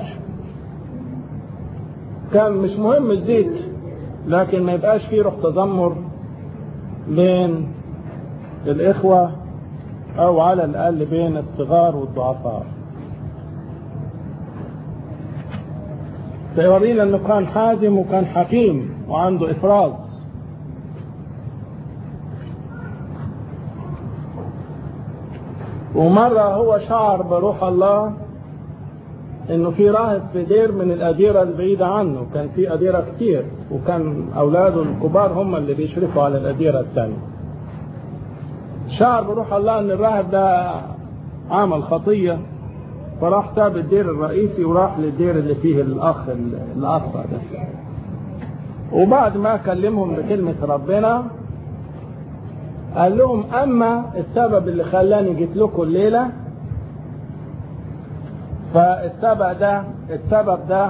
كان مش مهم الزيت لكن ما يبقاش فيه روح تذمر بين الإخوة أو على الأقل بين الصغار والضعفاء فيورينا أنه كان حازم وكان حكيم وعنده إفراز ومرة هو شعر بروح الله انه في راهب في دير من الاديره البعيده عنه كان في اديره كتير وكان اولاده الكبار هم اللي بيشرفوا على الاديره الثانيه شعر بروح الله ان الراهب ده عمل خطيه فراح ساب الدير الرئيسي وراح للدير اللي فيه الاخ الاصفى ده وبعد ما كلمهم بكلمه ربنا قال لهم اما السبب اللي خلاني جيت لكم الليله فالسبب ده السبب ده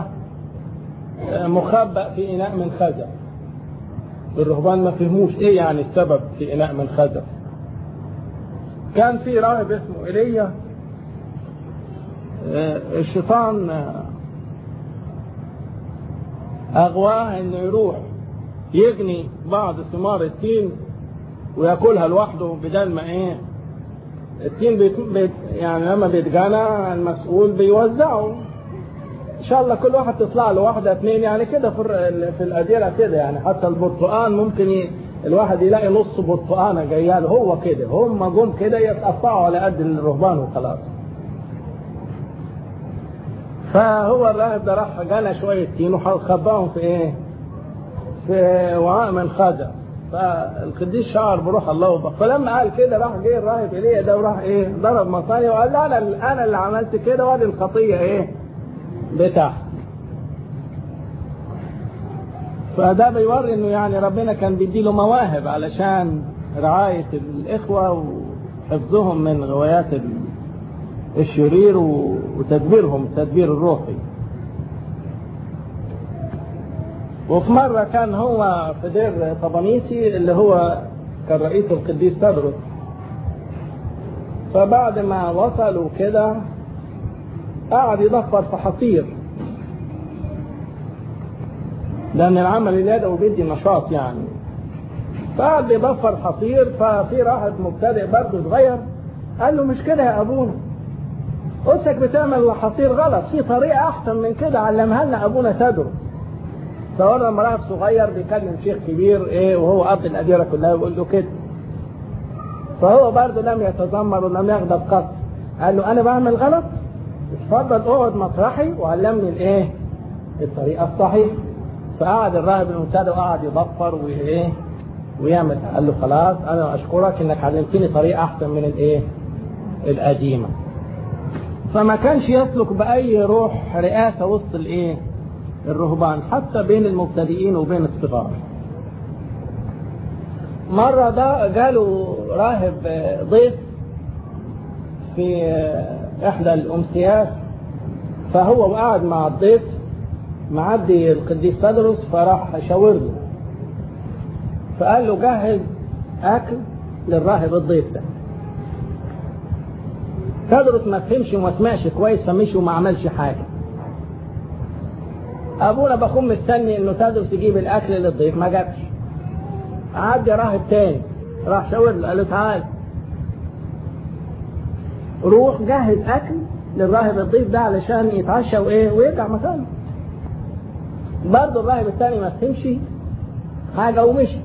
مخبأ في إناء من خزف الرهبان ما فهموش إيه يعني السبب في إناء من خزف كان في راهب اسمه إيليا الشيطان أغواه إنه يروح يجني بعض ثمار التين وياكلها لوحده بدل ما إيه التين بيت... بيت... يعني لما بيتجنى المسؤول بيوزعه ان شاء الله كل واحد تطلع له واحده اثنين يعني كده في ال... في الاديره كده يعني حتى البرتقان ممكن ي... الواحد يلاقي نص برتقانه جايه له هو كده هم جم كده يتقطعوا على قد الرهبان وخلاص فهو الراهب ده راح جنى شويه تين وخباهم في ايه؟ في وعاء من خزف فالقديس شعر بروح الله وبقى. فلما قال كده راح جه الراهب ايليا ده وراح ايه ضرب مصايا وقال لا انا انا اللي عملت كده وادي الخطيه ايه بتاعتي فده بيوري انه يعني ربنا كان بيديله مواهب علشان رعاية الإخوة وحفظهم من غوايات الشرير وتدبيرهم التدبير الروحي وفي مرة كان هو في دير طبانيسي اللي هو كان رئيس القديس تدرس فبعد ما وصلوا كده قعد يدفر في حصير لأن العمل اليدوي بيدي نشاط يعني فقعد يدفر حصير ففي راحت مبتدئ برضه صغير قال له مش كده يا أبونا قدسك بتعمل حصير غلط في طريقة أحسن من كده علمها لنا أبونا تدرس فورا مراهب صغير بيكلم شيخ كبير ايه وهو اب الاديره كلها يقول له كده فهو برضه لم يتذمر ولم يغضب قط قال له انا بعمل غلط اتفضل اقعد مطرحي وعلمني الايه الطريقه الصحيحه فقعد الراهب المبتدئ وقعد يضفر وايه ويعمل قال له خلاص انا اشكرك انك علمتني طريقه احسن من الايه القديمه فما كانش يسلك باي روح رئاسه وسط الايه الرهبان حتى بين المبتدئين وبين الصغار مرة ده جاله راهب ضيف في إحدى الأمسيات فهو قاعد مع الضيف معدي القديس تدرس فراح شاور له فقال له جهز أكل للراهب الضيف ده تدرس ما فهمش وما سمعش كويس فمشي وما عملش حاجه ابونا بكون مستني انه تدرس يجيب الاكل للضيف ما جابش عدي راهب تاني راح شاور له قال له تعال روح جهز اكل للراهب الضيف ده علشان يتعشى وايه ويرجع مكانه برضه الراهب الثاني ما فهمش حاجه ومشي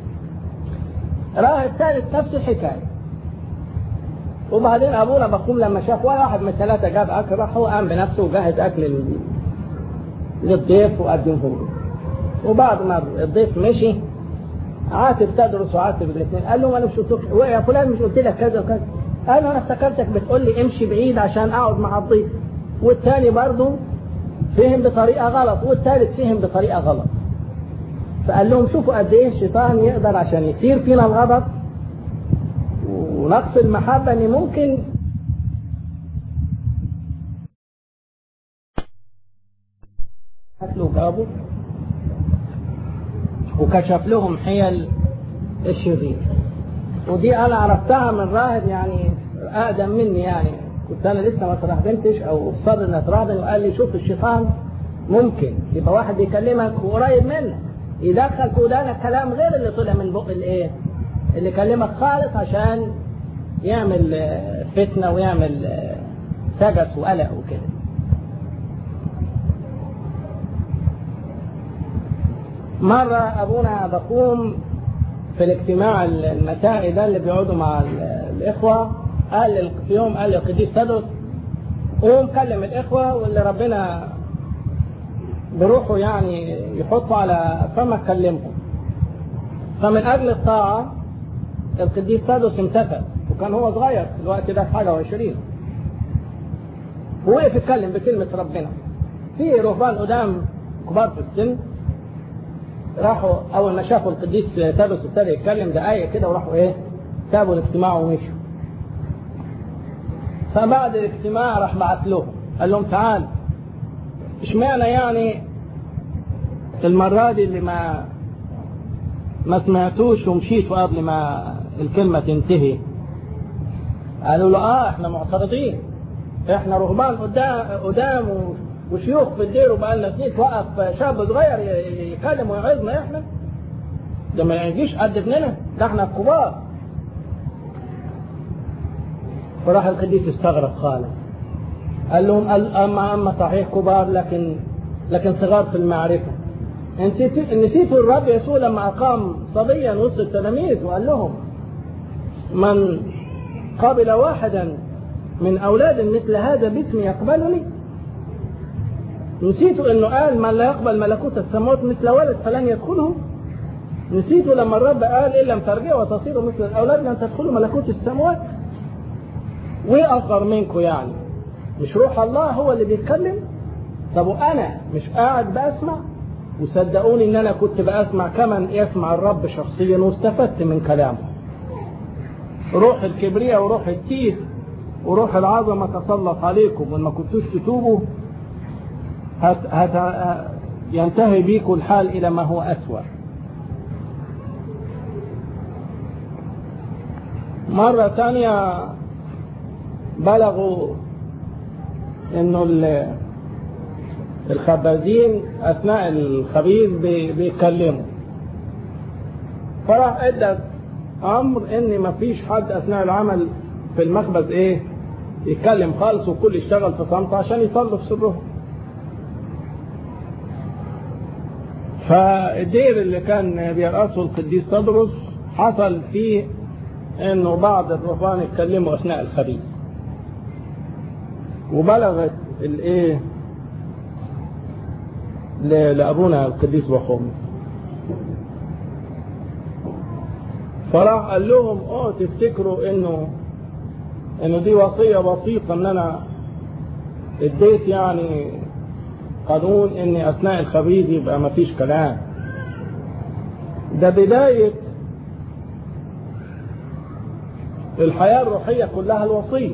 راهب ثالث نفس الحكايه وبعدين ابونا بقوم لما شاف ولا واحد من الثلاثه جاب اكل راح هو قام بنفسه وجهز اكل للضيف وقدمه له وبعد ما الضيف مشي عاتب تدرس وعاتب الاثنين قال له ما انا مش قلت لك يا فلان مش قلت لك كذا وكذا قال له انا افتكرتك بتقول لي امشي بعيد عشان اقعد مع الضيف والتاني برضه فهم بطريقة غلط والتالت فهم بطريقة غلط فقال لهم شوفوا قد ايه الشيطان يقدر عشان يصير فينا الغضب ونقص المحبة ان ممكن له جابوا وكشف لهم حيل الشرير ودي انا عرفتها من راهب يعني اقدم مني يعني كنت انا لسه ما ترهبنتش او صار اني اترهبن وقال لي شوف الشيطان ممكن يبقى واحد بيكلمك وقريب منك يدخل في ودانك كلام غير اللي طلع من بق الايه اللي كلمك خالص عشان يعمل فتنه ويعمل سجس وقلق وكده مرة أبونا بقوم في الاجتماع المسائي ده اللي بيقعدوا مع الإخوة قال في يوم قال للقديس تدرس قوم كلم الإخوة واللي ربنا بروحه يعني يحطه على فمك كلمهم فمن أجل الطاعة القديس تدرس امتثل وكان هو صغير في الوقت ده حاجة وعشرين ووقف يتكلم بكلمة ربنا في رهبان قدام كبار في السن راحوا اول ما شافوا القديس تابس ابتدى يتكلم دقايق كده وراحوا ايه سابوا الاجتماع ومشوا فبعد الاجتماع راح بعت لهم قال لهم تعال اشمعنى يعني المرة دي اللي ما ما سمعتوش ومشيتوا قبل ما الكلمة تنتهي قالوا له اه احنا معترضين احنا رهبان قدام قدام وشيوخ في الدير وبقالنا سنين توقف شاب صغير يكلم ويعظنا احنا ده ما يجيش قد ابننا ده احنا الكبار فراح القديس استغرب خالص قال لهم اما اما صحيح كبار لكن لكن صغار في المعرفه نسيتوا الرب يسوع لما اقام صبيا وسط التلاميذ وقال لهم من قبل واحدا من اولاد مثل هذا باسمي يقبلني نسيتوا انه قال من لا يقبل ملكوت السماوات مثل ولد فلن يدخله نسيتوا لما الرب قال ان لم ترجعوا وتصيروا مثل الاولاد لن تدخلوا ملكوت السماوات وايه اصغر منكم يعني مش روح الله هو اللي بيتكلم طب وانا مش قاعد بسمع وصدقوني ان انا كنت بسمع كمن يسمع الرب شخصيا واستفدت من كلامه روح الكبرياء وروح التيه وروح العظمه تسلط عليكم وما كنتوش تتوبوا هت هت ينتهي بيكم الحال إلى ما هو أسوأ مرة ثانية بلغوا انه الخبازين اثناء الخبيز بيتكلموا فراح ادى امر ان مفيش حد اثناء العمل في المخبز ايه يتكلم خالص وكل يشتغل في صمت عشان يصلوا في سرهم فالدير اللي كان بيرأسه القديس تدرس حصل فيه انه بعض الرهبان اتكلموا اثناء الخبيث وبلغت الايه لابونا القديس بخومي فراح قال لهم اه تفتكروا انه انه دي وصيه بسيطه ان انا اديت يعني قانون ان اثناء الخبيث يبقى ما فيش كلام ده بداية الحياة الروحية كلها الوصية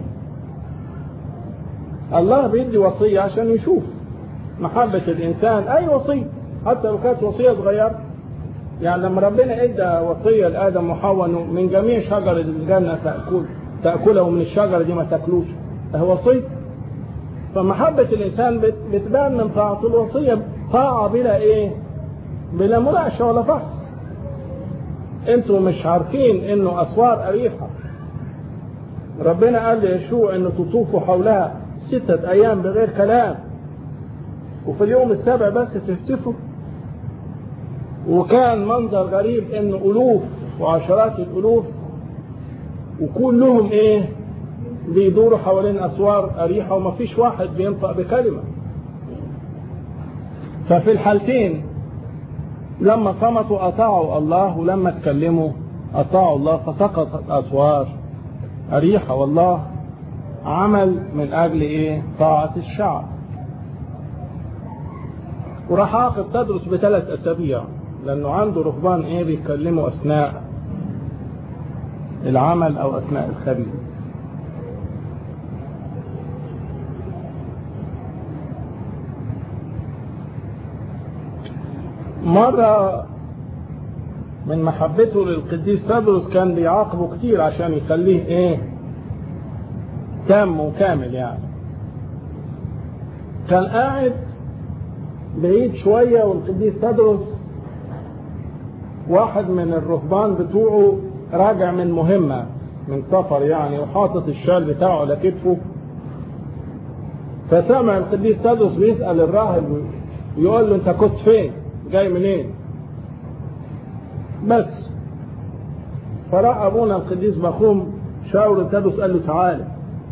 الله بيدي وصية عشان يشوف محبة الإنسان أي وصية حتى لو كانت وصية صغيرة يعني لما ربنا ادى وصية لآدم وحواء من جميع شجر الجنة تأكل تأكله من الشجرة دي ما تاكلوش ده وصية فمحبة الإنسان بتبان من طاعة الوصية طاعة بلا إيه؟ بلا مناقشة ولا فحص. أنتوا مش عارفين إنه أسوار أريحة ربنا قال ليشوع إنه تطوفوا حولها ستة أيام بغير كلام وفي اليوم السابع بس تهتفوا وكان منظر غريب إنه ألوف وعشرات الألوف وكلهم إيه؟ بيدوروا حوالين أسوار أريحة وما فيش واحد بينطق بكلمة ففي الحالتين لما صمتوا أطاعوا الله ولما اتكلموا أطاعوا الله فسقطت أسوار أريحة والله عمل من أجل إيه طاعة الشعب وراح عاقب تدرس بثلاث أسابيع لأنه عنده رهبان إيه بيتكلموا أثناء العمل أو أثناء الخبيث مرة من محبته للقديس تدرس كان بيعاقبه كتير عشان يخليه ايه تام وكامل يعني كان قاعد بعيد شوية والقديس تدرس واحد من الرهبان بتوعه راجع من مهمة من سفر يعني وحاطط الشال بتاعه على كتفه فسمع القديس تدرس بيسأل الراهب يقول له انت كنت فين جاي منين بس فراح ابونا القديس بخوم شاور التدرس قال له تعالى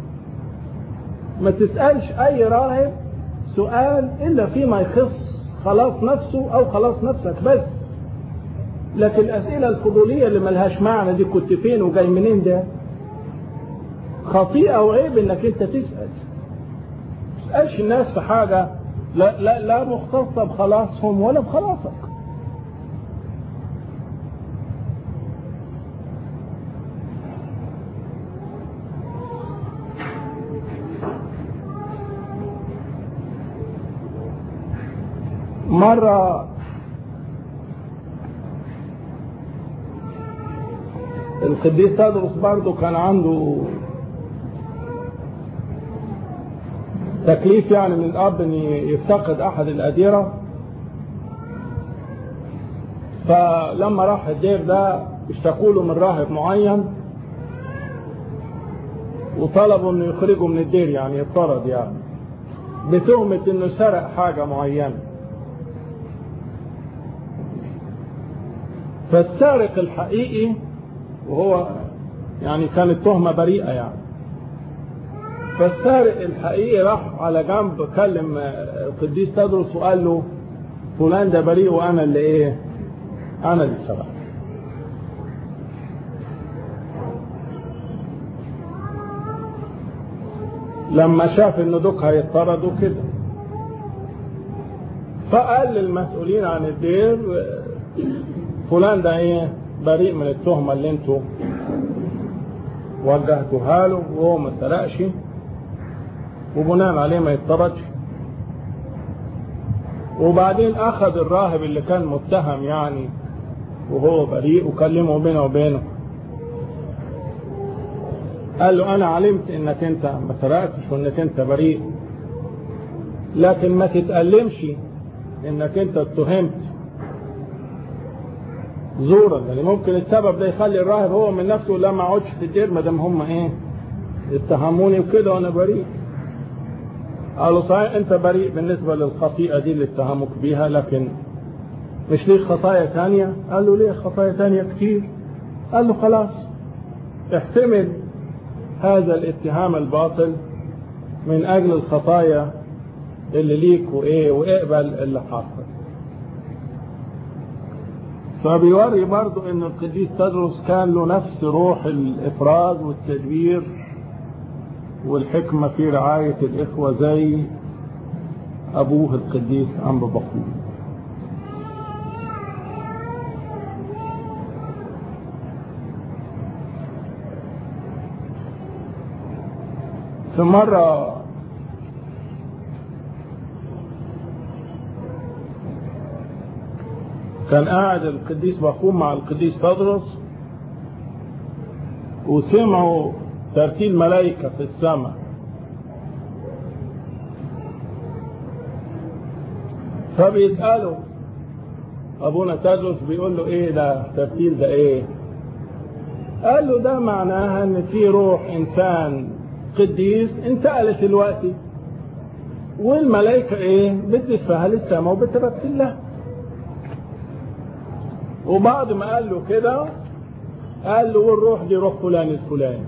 ما تسألش اي راهب سؤال الا فيما يخص خلاص نفسه او خلاص نفسك بس لكن الاسئله الفضوليه اللي ملهاش معنى دي كنت فين وجاي منين ده خطيئه وعيب انك انت تسال تسالش الناس في حاجه لا لا لا مختصه بخلاصهم ولا بخلاصك مرة القديس تدرس برضه كان عنده تكليف يعني من الأب أن يفتقد أحد الأديرة فلما راح الدير ده اشتكوا له من راهب معين وطلبوا انه يخرجه من الدير يعني يطرد يعني بتهمة انه سرق حاجة معينة فالسارق الحقيقي وهو يعني كانت تهمة بريئة يعني فالسارق الحقيقي راح على جنب كلم القديس تدرس وقال له فلان ده بريء وانا اللي ايه انا اللي سرقت لما شاف ان دوك هيطردوا كده فقال للمسؤولين عن الدير فلان ده ايه بريء من التهمة اللي انتوا وجهتوها له وهو ما سرقش وبناء عليه ما يطردش وبعدين اخذ الراهب اللي كان متهم يعني وهو بريء وكلمه بينه وبينه قال له انا علمت انك انت ما سرقتش وانك انت بريء لكن ما تتألمش انك انت اتهمت زورا يعني ممكن السبب ده يخلي الراهب هو من نفسه لا ما اقعدش في الدير ما دام هم ايه اتهموني وكده وانا بريء قالوا صحيح انت بريء بالنسبة للخطيئة دي اللي اتهموك بيها لكن مش ليك خطايا تانية قال له ليه خطايا تانية كتير قال له خلاص احتمل هذا الاتهام الباطل من اجل الخطايا اللي ليك وايه واقبل اللي حصل فبيوري برضو ان القديس تدرس كان له نفس روح الافراز والتدبير والحكمة في رعاية الاخوة زي ابوه القديس انبا بخور في مرة كان قاعد القديس بخوم مع القديس تدرس وسمعوا ترتيل ملائكة في السماء فبيسألوا أبونا تدرس بيقول له إيه ده ترتيل ده إيه قال له ده معناها إن في روح إنسان قديس انتقلت الوقت والملائكة إيه بتدفها للسماء وبترتل لها وبعد ما قال له كده قال له والروح دي روح فلان الفلاني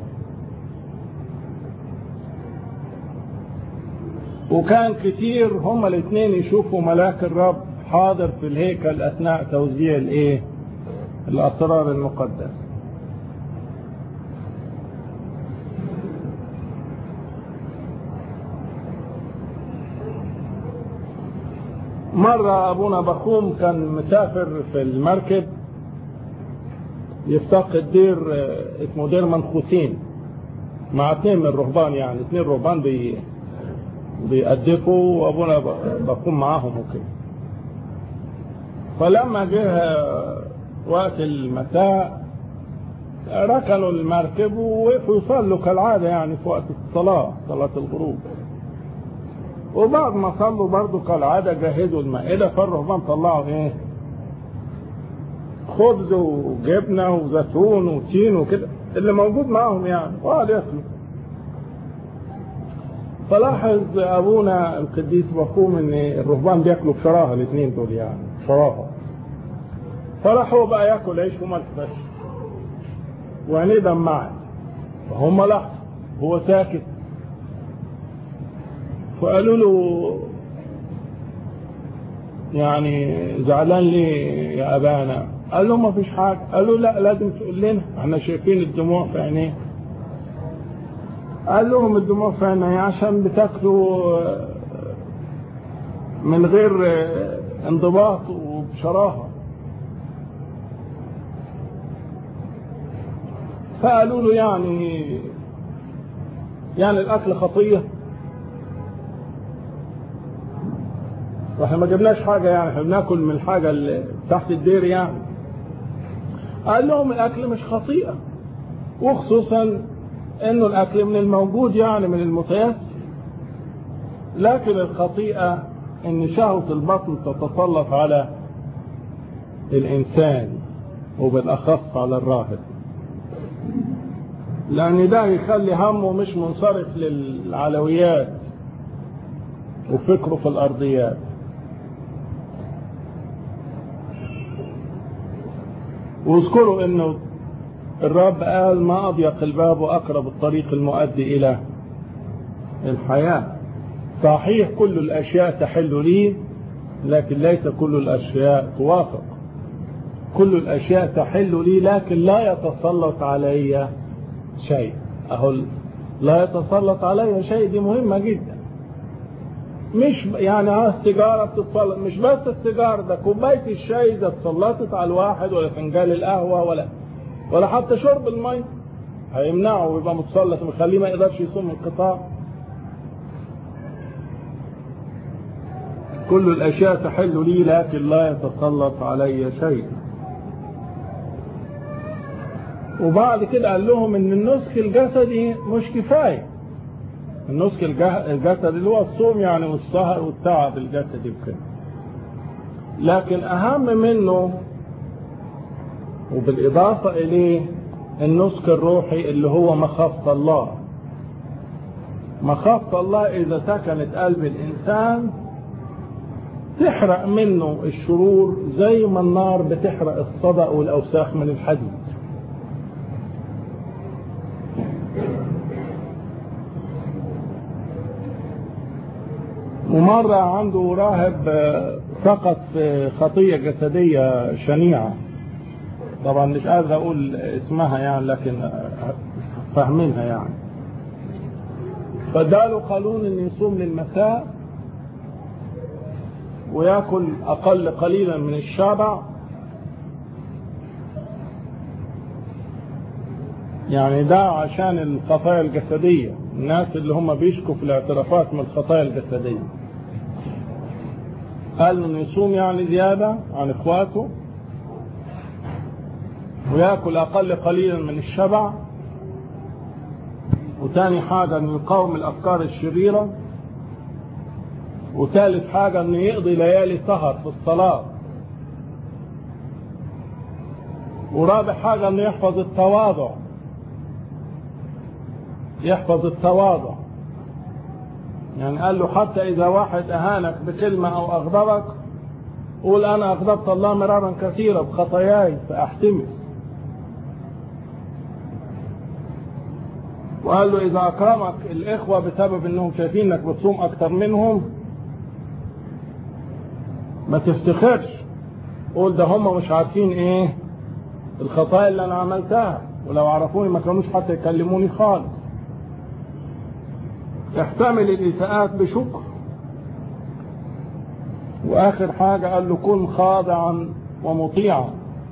وكان كتير هما الاثنين يشوفوا ملاك الرب حاضر في الهيكل اثناء توزيع الايه الاسرار المقدسه مرة أبونا بخوم كان مسافر في المركب يفتقد دير آه، اسمه دير منخوسين مع اثنين من الرهبان يعني اثنين رهبان بي بيأدفوا وأبونا ب- بخوم معاهم وكده فلما جه آه، وقت المساء ركنوا المركب ووقفوا يصلوا كالعادة يعني في وقت الصلاة صلاة الغروب وبعد ما صلوا برضو كالعادة جهزوا المائدة فالرهبان طلعوا ايه خبز وجبنة وزيتون وتين وكده اللي موجود معاهم يعني وقعدوا ياكلوا فلاحظ ابونا القديس بخوم ان الرهبان بياكلوا بشراهه الاثنين دول يعني شراهه فراح هو بقى ياكل عيش وملح بس وعينيه دمعت فهم لاحظوا هو ساكت فقالوا له يعني زعلان ليه يا ابانا قال له ما فيش حاجه قالوا لا لازم تقول لنا احنا شايفين الدموع في عينيه قال لهم الدموع في عينيه عشان بتاكلوا من غير انضباط وبشراهه فقالوا له يعني يعني الاكل خطيه واحنا ما جبناش حاجه يعني احنا بناكل من الحاجه اللي تحت الدير يعني قال لهم الاكل مش خطيئه وخصوصا انه الاكل من الموجود يعني من المتيسر لكن الخطيئه ان شهوه البطن تتسلط على الانسان وبالاخص على الراهب لان ده يخلي همه مش منصرف للعلويات وفكره في الارضيات واذكروا انه الرب قال ما اضيق الباب واقرب الطريق المؤدي الى الحياه صحيح كل الاشياء تحل لي لكن ليس كل الاشياء توافق كل الاشياء تحل لي لكن لا يتسلط علي شيء اهو لا يتسلط علي شيء دي مهمه جدا مش يعني ها السيجاره بتتسلط مش بس السيجاره ده كوبايه الشاي ده اتسلطت على الواحد ولا فنجان القهوه ولا ولا حتى شرب المي هيمنعه ويبقى متسلط ويخليه ما يقدرش يصوم القطاع كل الاشياء تحل لي لكن لا يتسلط علي شيء وبعد كده قال لهم ان النسك الجسدي مش كفايه النسك الجسدي اللي هو الصوم يعني والسهر والتعب الجسدي وكده لكن اهم منه وبالاضافه اليه النسك الروحي اللي هو مخافه الله مخافه الله اذا سكنت قلب الانسان تحرق منه الشرور زي ما النار بتحرق الصدأ والاوساخ من الحديد ومرة عنده راهب سقط في خطية جسدية شنيعة طبعا مش قادر أقول اسمها يعني لكن فاهمينها يعني فاداله قانون إن يصوم للمساء وياكل أقل قليلا من الشابع يعني ده عشان الخطايا الجسدية الناس اللي هم بيشكوا في الاعترافات من الخطايا الجسدية قال انه يصوم يعني زيادة عن اخواته وياكل اقل قليلا من الشبع وتاني حاجة انه يقاوم الافكار الشريرة وثالث حاجة انه يقضي ليالي سهر في الصلاة ورابع حاجة انه يحفظ التواضع يحفظ التواضع يعني قال له حتى إذا واحد أهانك بكلمة أو أغضبك قول أنا أغضبت الله مرارا كثيرا بخطاياي فأحتمل وقال له إذا أكرمك الإخوة بسبب إنهم شايفينك بتصوم أكتر منهم ما تفتخرش قول ده هم مش عارفين إيه الخطايا اللي أنا عملتها ولو عرفوني ما كانوش حتى يكلموني خالص احتمل الإساءات بشكر واخر حاجة قال له كن خاضعا ومطيعا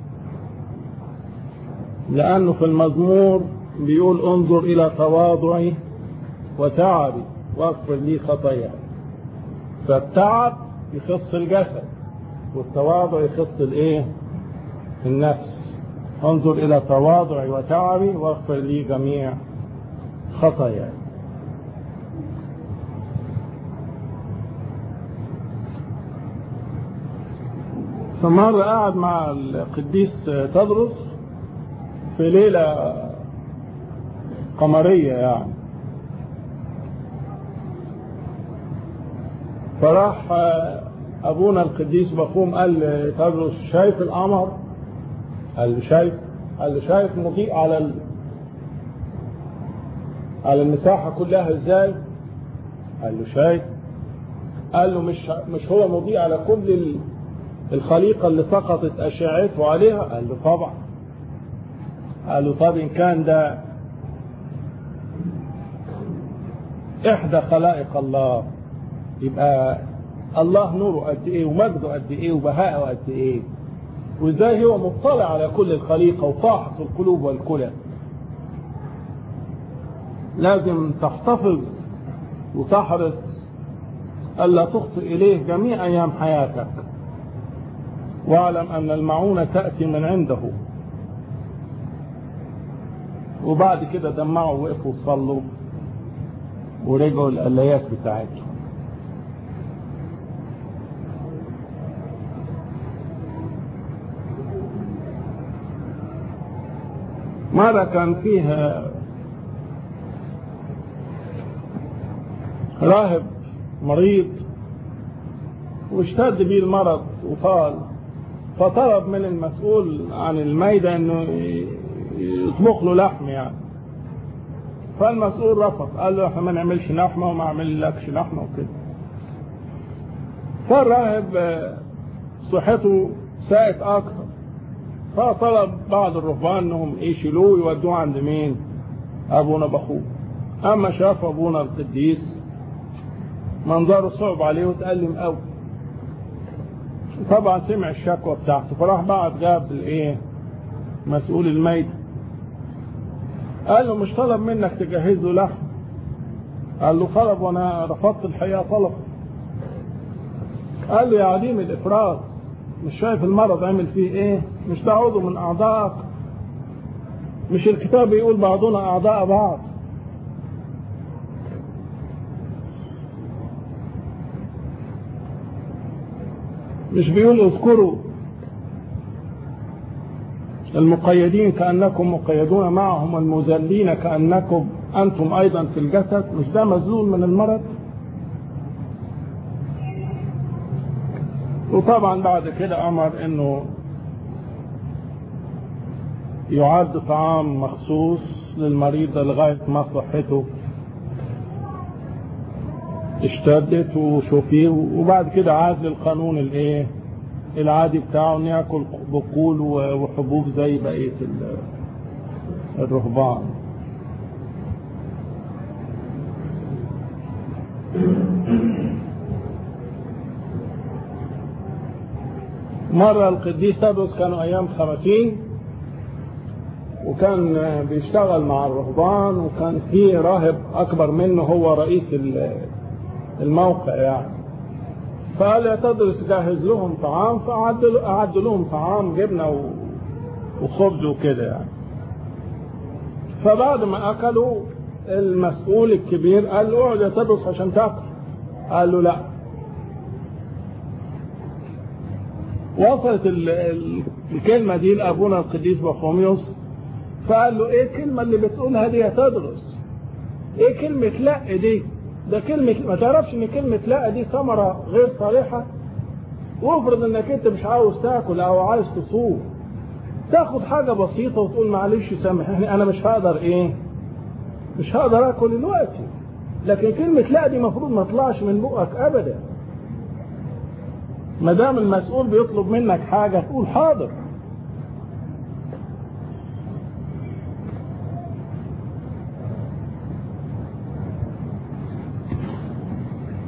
لانه في المزمور بيقول انظر الى تواضعي وتعبي واغفر لي خطاياي فالتعب يخص الجسد والتواضع يخص الايه النفس انظر الى تواضعي وتعبي واغفر لي جميع خطاياي فمرة قاعد مع القديس تدرس في ليلة قمرية يعني فراح ابونا القديس بخوم قال لتدرس شايف القمر قال له شايف قال له شايف مضيء على ال... على المساحة كلها ازاي قال له شايف قال له مش مش هو مضيء على كل ال... الخليقة اللي سقطت أشعته عليها قال له طبعا قال له طب إن كان ده إحدى خلائق الله يبقى الله نوره قد إيه ومجده قد إيه وبهاءه قد إيه وإزاي هو مطلع على كل الخليقة وفاحص القلوب والكلى لازم تحتفظ وتحرص ألا تخطئ إليه جميع أيام حياتك واعلم أن المعونة تأتي من عنده وبعد كده دمعوا وقفوا وصلوا ورجعوا الآليات بتاعتهم مرة كان فيها راهب مريض واشتد به المرض وطال فطلب من المسؤول عن الميدة انه يطبخ له لحم يعني فالمسؤول رفض قال له احنا ما نعملش لحمه وما اعملكش لحمه وكده فالراهب صحته ساءت اكثر فطلب بعض الرهبان انهم يشيلوه ويودوه عند مين ابونا بخوه اما شاف ابونا القديس منظره صعب عليه وتألم قوي طبعا سمع الشكوى بتاعته فراح بعد جاب الايه مسؤول الميت قال له مش طلب منك تجهز له لحم قال له طلب وانا رفضت الحقيقه طلب قال له يا عديم الافراط مش شايف المرض عمل فيه ايه مش ده عضو من اعضائك مش الكتاب بيقول بعضنا اعضاء بعض مش بيقول اذكروا المقيدين كأنكم مقيدون معهم والمذلين كأنكم أنتم أيضا في الجسد مش ده مذلول من المرض وطبعا بعد كده أمر أنه يعد طعام مخصوص للمريض لغاية ما صحته اشتدت وشوفيه وبعد كده عاد للقانون الايه العادي بتاعه انه ياكل بقول وحبوب زي بقيه الرهبان مرة القديس تدرس كانوا أيام خمسين وكان بيشتغل مع الرهبان وكان في راهب أكبر منه هو رئيس الموقع يعني فقال يا تدرس جهز لهم طعام فأعد لهم طعام جبنة وخبز وكده يعني فبعد ما أكلوا المسؤول الكبير قال له اقعد يا تدرس عشان تاكل قال له لا وصلت الكلمة دي لأبونا القديس بخوميوس فقال له ايه الكلمة اللي بتقولها دي يا تدرس ايه كلمة لا دي ده كلمة ما تعرفش ان كلمة لا دي ثمرة غير صالحة وافرض انك انت مش عاوز تاكل او عايز تصوم تاخد حاجة بسيطة وتقول معلش سامحني انا مش هقدر ايه مش هقدر اكل دلوقتي لكن كلمة لا دي المفروض ما تطلعش من بقك ابدا ما دام المسؤول بيطلب منك حاجة تقول حاضر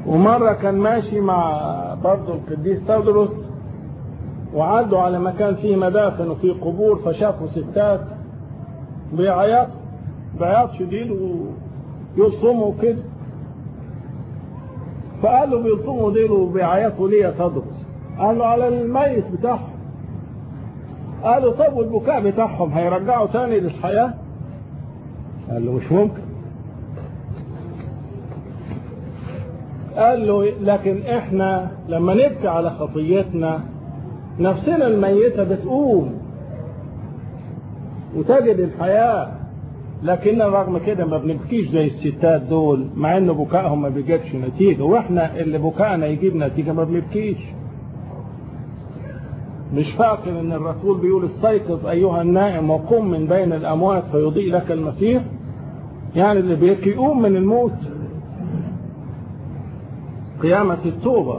ومرة كان ماشي مع برضه القديس تودروس وعدوا على مكان فيه مدافن وفيه قبور فشافوا ستات بيعيط بعياط شديد ويلطموا كده فقالوا بيلطموا ديل وبيعيطوا ليه يا تدرس قال له على الميت بتاعهم قالوا طب والبكاء بتاعهم هيرجعوا تاني للحياة قال له مش ممكن قال له لكن احنا لما نبكي على خطيتنا نفسنا الميتة بتقوم وتجد الحياة لكن رغم كده ما بنبكيش زي الستات دول مع ان بكائهم ما بيجيبش نتيجة واحنا اللي بكائنا يجيب نتيجة ما بنبكيش مش فاكر ان الرسول بيقول استيقظ ايها النائم وقم من بين الاموات فيضيء لك المسيح يعني اللي بيبكي يقوم من الموت قيامة التوبة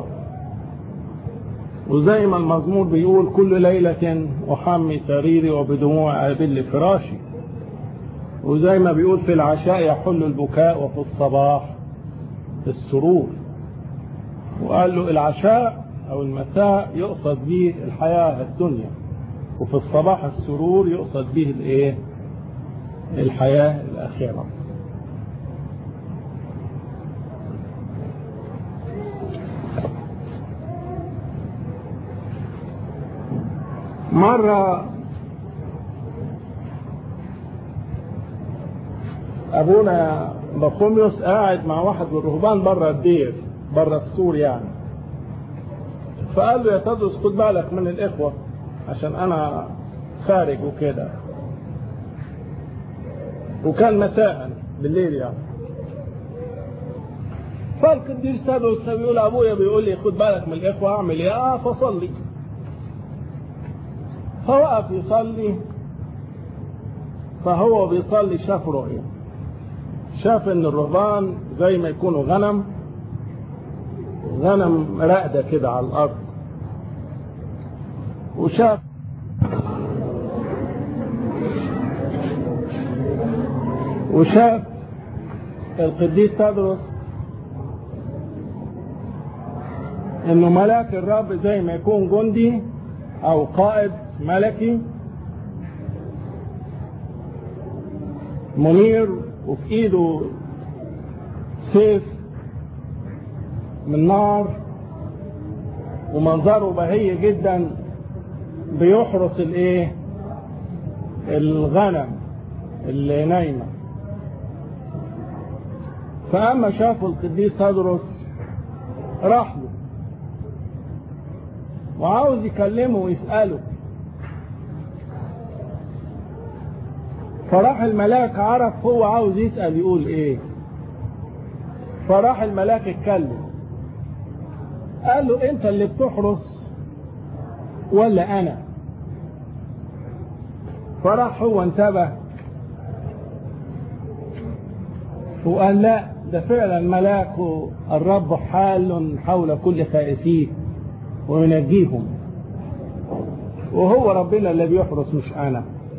وزي ما المزمور بيقول كل ليلة أحمي سريري وبدموع أبل فراشي وزي ما بيقول في العشاء يحل البكاء وفي الصباح السرور وقال له العشاء أو المساء يقصد به الحياة الدنيا وفي الصباح السرور يقصد به الايه الحياة الأخيرة مرة أبونا بطوميوس قاعد مع واحد من الرهبان بره الدير بره السور يعني فقال له يا تدرس خد بالك من الإخوة عشان أنا خارج وكده وكان مساء بالليل يعني فالقديس تدرس بيقول أبويا بيقول لي خد بالك من الإخوة أعمل إيه؟ آه فصلي فوقف يصلي فهو بيصلي شاف رؤية شاف ان الرهبان زي ما يكونوا غنم غنم راقدة كده على الارض وشاف وشاف القديس تدرس انه ملاك الرب زي ما يكون جندي او قائد ملكي منير وفي ايده سيف من نار ومنظره بهي جدا بيحرس الايه الغنم اللي نايمه فاما شافوا القديس تدرس راح له وعاوز يكلمه ويساله فراح الملاك عرف هو عاوز يسأل يقول ايه فراح الملاك اتكلم قال له انت اللي بتحرس ولا انا فراح هو انتبه وقال لا ده فعلا ملاك الرب حال حول كل خائفيه وينجيهم وهو ربنا اللي بيحرس مش انا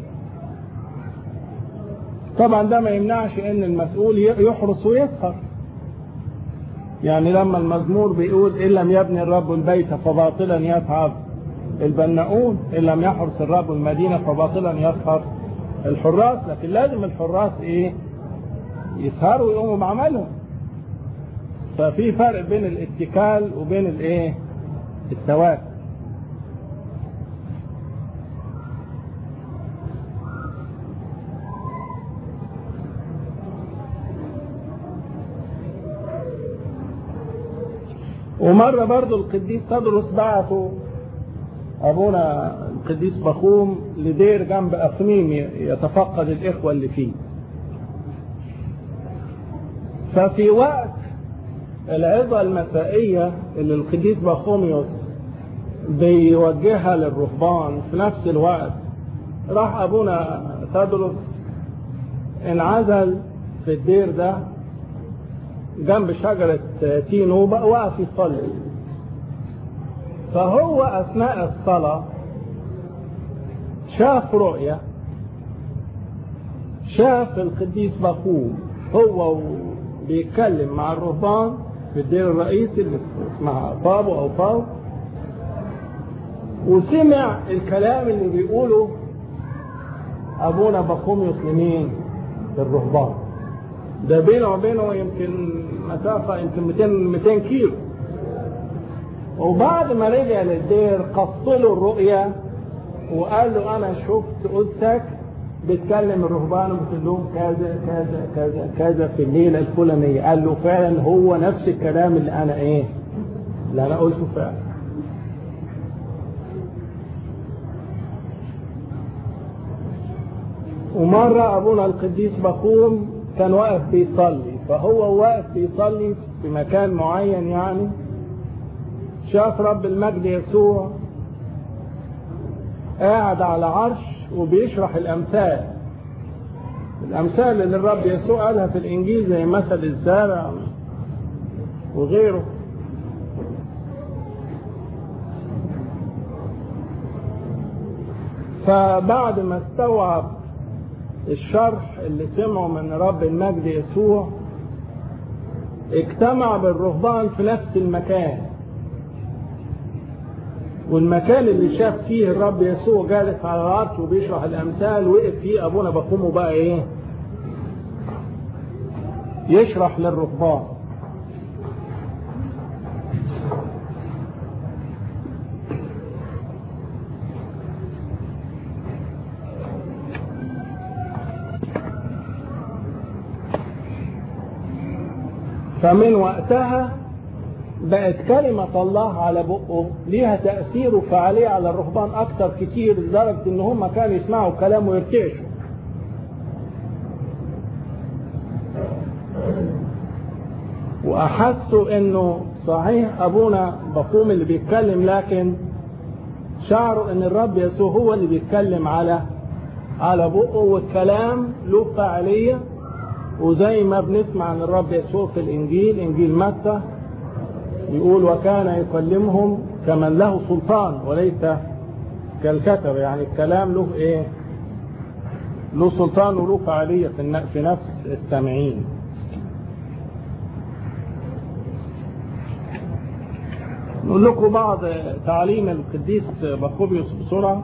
طبعا ده ما يمنعش ان المسؤول يحرس ويسهر يعني لما المزمور بيقول ان لم يبني الرب البيت فباطلا يتعب البناؤون ان لم يحرس الرب المدينه فباطلا يسهر الحراس لكن لازم الحراس ايه يسهروا ويقوموا بعملهم ففي فرق بين الاتكال وبين الايه التوكل ومرة برضو القديس تدرس بعته أبونا القديس بخوم لدير جنب أفنيم يتفقد الإخوة اللي فيه ففي وقت العظة المسائية اللي القديس بخوميوس بيوجهها للرهبان في نفس الوقت راح أبونا تدرس انعزل في الدير ده جنب شجرة تينو بقى وقف يصلي فهو أثناء الصلاة شاف رؤية شاف القديس بخوم هو بيتكلم مع الرهبان في الدير الرئيسي اللي اسمها فابو أو فاو وسمع الكلام اللي بيقوله أبونا بقوميوس لمين؟ للرهبان ده بينه وبينه يمكن مسافة يمكن 200 200 كيلو وبعد ما رجع للدير قص له الرؤيا وقال له أنا شفت قدسك بتكلم الرهبان وبتقول لهم كذا كذا كذا كذا في الليلة الفلانية قال له فعلا هو نفس الكلام اللي أنا إيه اللي أنا قلته فعلا ومرة أبونا القديس بخوم كان واقف بيصلي فهو واقف بيصلي في مكان معين يعني شاف رب المجد يسوع قاعد على عرش وبيشرح الأمثال الأمثال اللي الرب يسوع قالها في الإنجيل زي مثل الزارع وغيره فبعد ما استوعب الشرح اللي سمعه من رب المجد يسوع اجتمع بالرهبان في نفس المكان والمكان اللي شاف فيه الرب يسوع جالس على العرش وبيشرح الامثال وقف فيه ابونا بقومه بقى ايه يشرح للرهبان فمن وقتها بقت كلمة الله على بقه ليها تأثير وفعالية على الرهبان أكثر كتير لدرجة إن هم كانوا يسمعوا كلامه ويرتعشوا. وأحسوا إنه صحيح أبونا بقوم اللي بيتكلم لكن شعروا إن الرب يسوع هو اللي بيتكلم على على بقه والكلام له فعالية وزي ما بنسمع عن الرب يسوع في الإنجيل إنجيل متى يقول وكان يكلمهم كمن له سلطان وليس كالكتب يعني الكلام له ايه له سلطان وله فعالية في نفس السامعين نقول لكم بعض تعليم القديس بخوبيوس بسرعة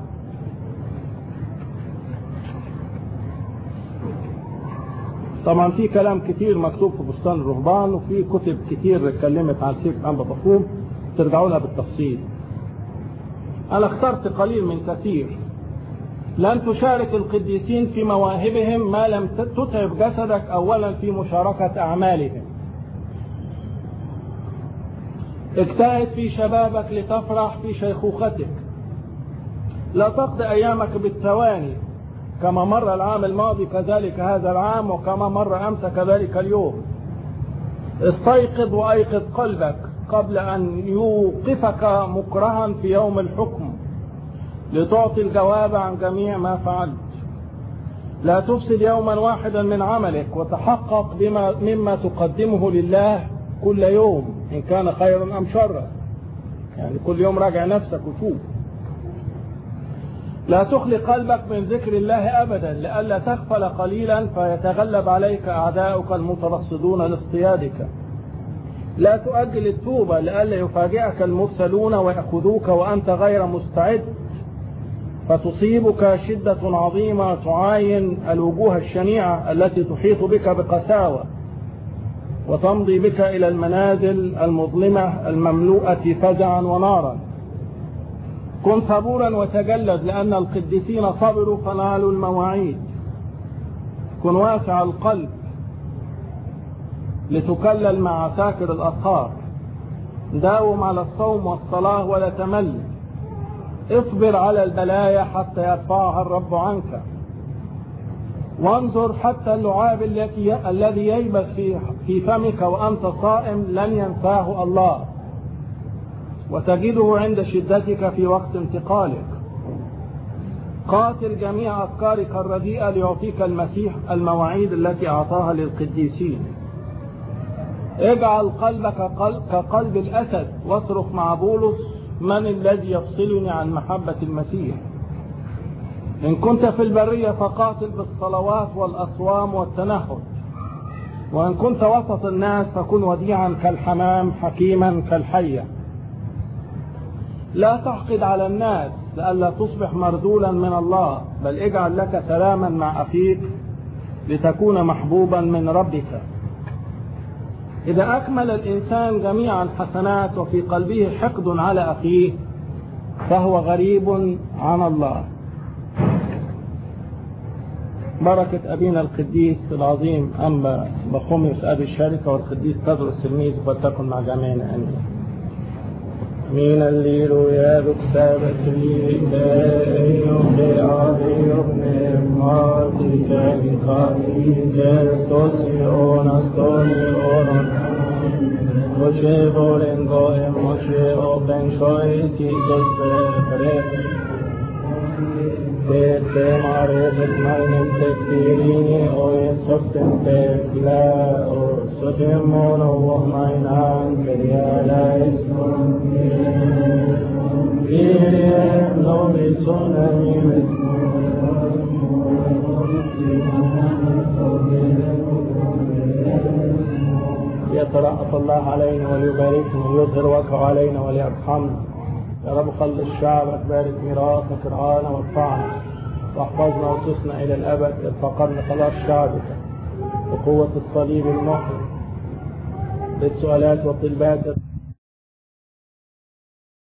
طبعا في كلام كتير مكتوب في بستان الرهبان وفي كتب كتير اتكلمت عن سيف أنبا بخوم ترجعوا لها بالتفصيل أنا اخترت قليل من كثير لن تشارك القديسين في مواهبهم ما لم تتعب جسدك أولا في مشاركة أعمالهم اجتهد في شبابك لتفرح في شيخوختك لا تقضي أيامك بالثواني كما مر العام الماضي كذلك هذا العام وكما مر أمس كذلك اليوم استيقظ وأيقظ قلبك قبل أن يوقفك مكرها في يوم الحكم لتعطي الجواب عن جميع ما فعلت لا تفسد يوما واحدا من عملك وتحقق بما مما تقدمه لله كل يوم إن كان خيرا أم شرا يعني كل يوم راجع نفسك وشوف لا تخلي قلبك من ذكر الله أبدا لئلا تغفل قليلا فيتغلب عليك أعداؤك المترصدون لاصطيادك لا تؤجل التوبة لئلا يفاجئك المرسلون ويأخذوك وأنت غير مستعد فتصيبك شدة عظيمة تعاين الوجوه الشنيعة التي تحيط بك بقساوة وتمضي بك إلى المنازل المظلمة المملوءة فزعا ونارا كن صبورا وتجلد لأن القديسين صبروا فنالوا المواعيد كن واسع القلب لتكلل مع ساكر الأطهار داوم على الصوم والصلاة ولا تمل اصبر على البلايا حتى يرفعها الرب عنك وانظر حتى اللعاب التي الذي ييبس في في فمك وانت صائم لن ينساه الله وتجده عند شدتك في وقت انتقالك قاتل جميع افكارك الرديئه ليعطيك المسيح المواعيد التي اعطاها للقديسين اجعل قلبك كقلب الاسد واصرخ مع بولس من الذي يفصلني عن محبه المسيح إن كنت في البرية فقاتل بالصلوات والأصوام والتنهد وإن كنت وسط الناس فكن وديعا كالحمام حكيما كالحية لا تحقد على الناس لئلا تصبح مردولا من الله بل اجعل لك سلاما مع أخيك لتكون محبوبا من ربك إذا أكمل الإنسان جميع الحسنات وفي قلبه حقد على أخيه فهو غريب عن الله بركة أبينا القديس العظيم أما بخوميوس أبي الشركة والقديس تدرس التلميذ فلتكن مع جميعنا آمين من الليل يا بكسابة لي كأيوم بعظيم مارتي كالقاتي جستوسيون استونيون مشي بولين قائم مشي أوبن شويتي جزبريك Tete marefet meinem tekfirini o sokten tekla o sotemon o mainan keriala ismon Kyrie nomi sonamim يترأف الله علينا وليباركنا ويظهر وجهه علينا وليرحمنا يا رب خلص شعبك بارك ميراثك ارعانا وارفعنا واحفظنا وصصنا الى الابد ارفقنا خلاص شعبك بقوة الصليب المحيي بالسؤالات والطلبات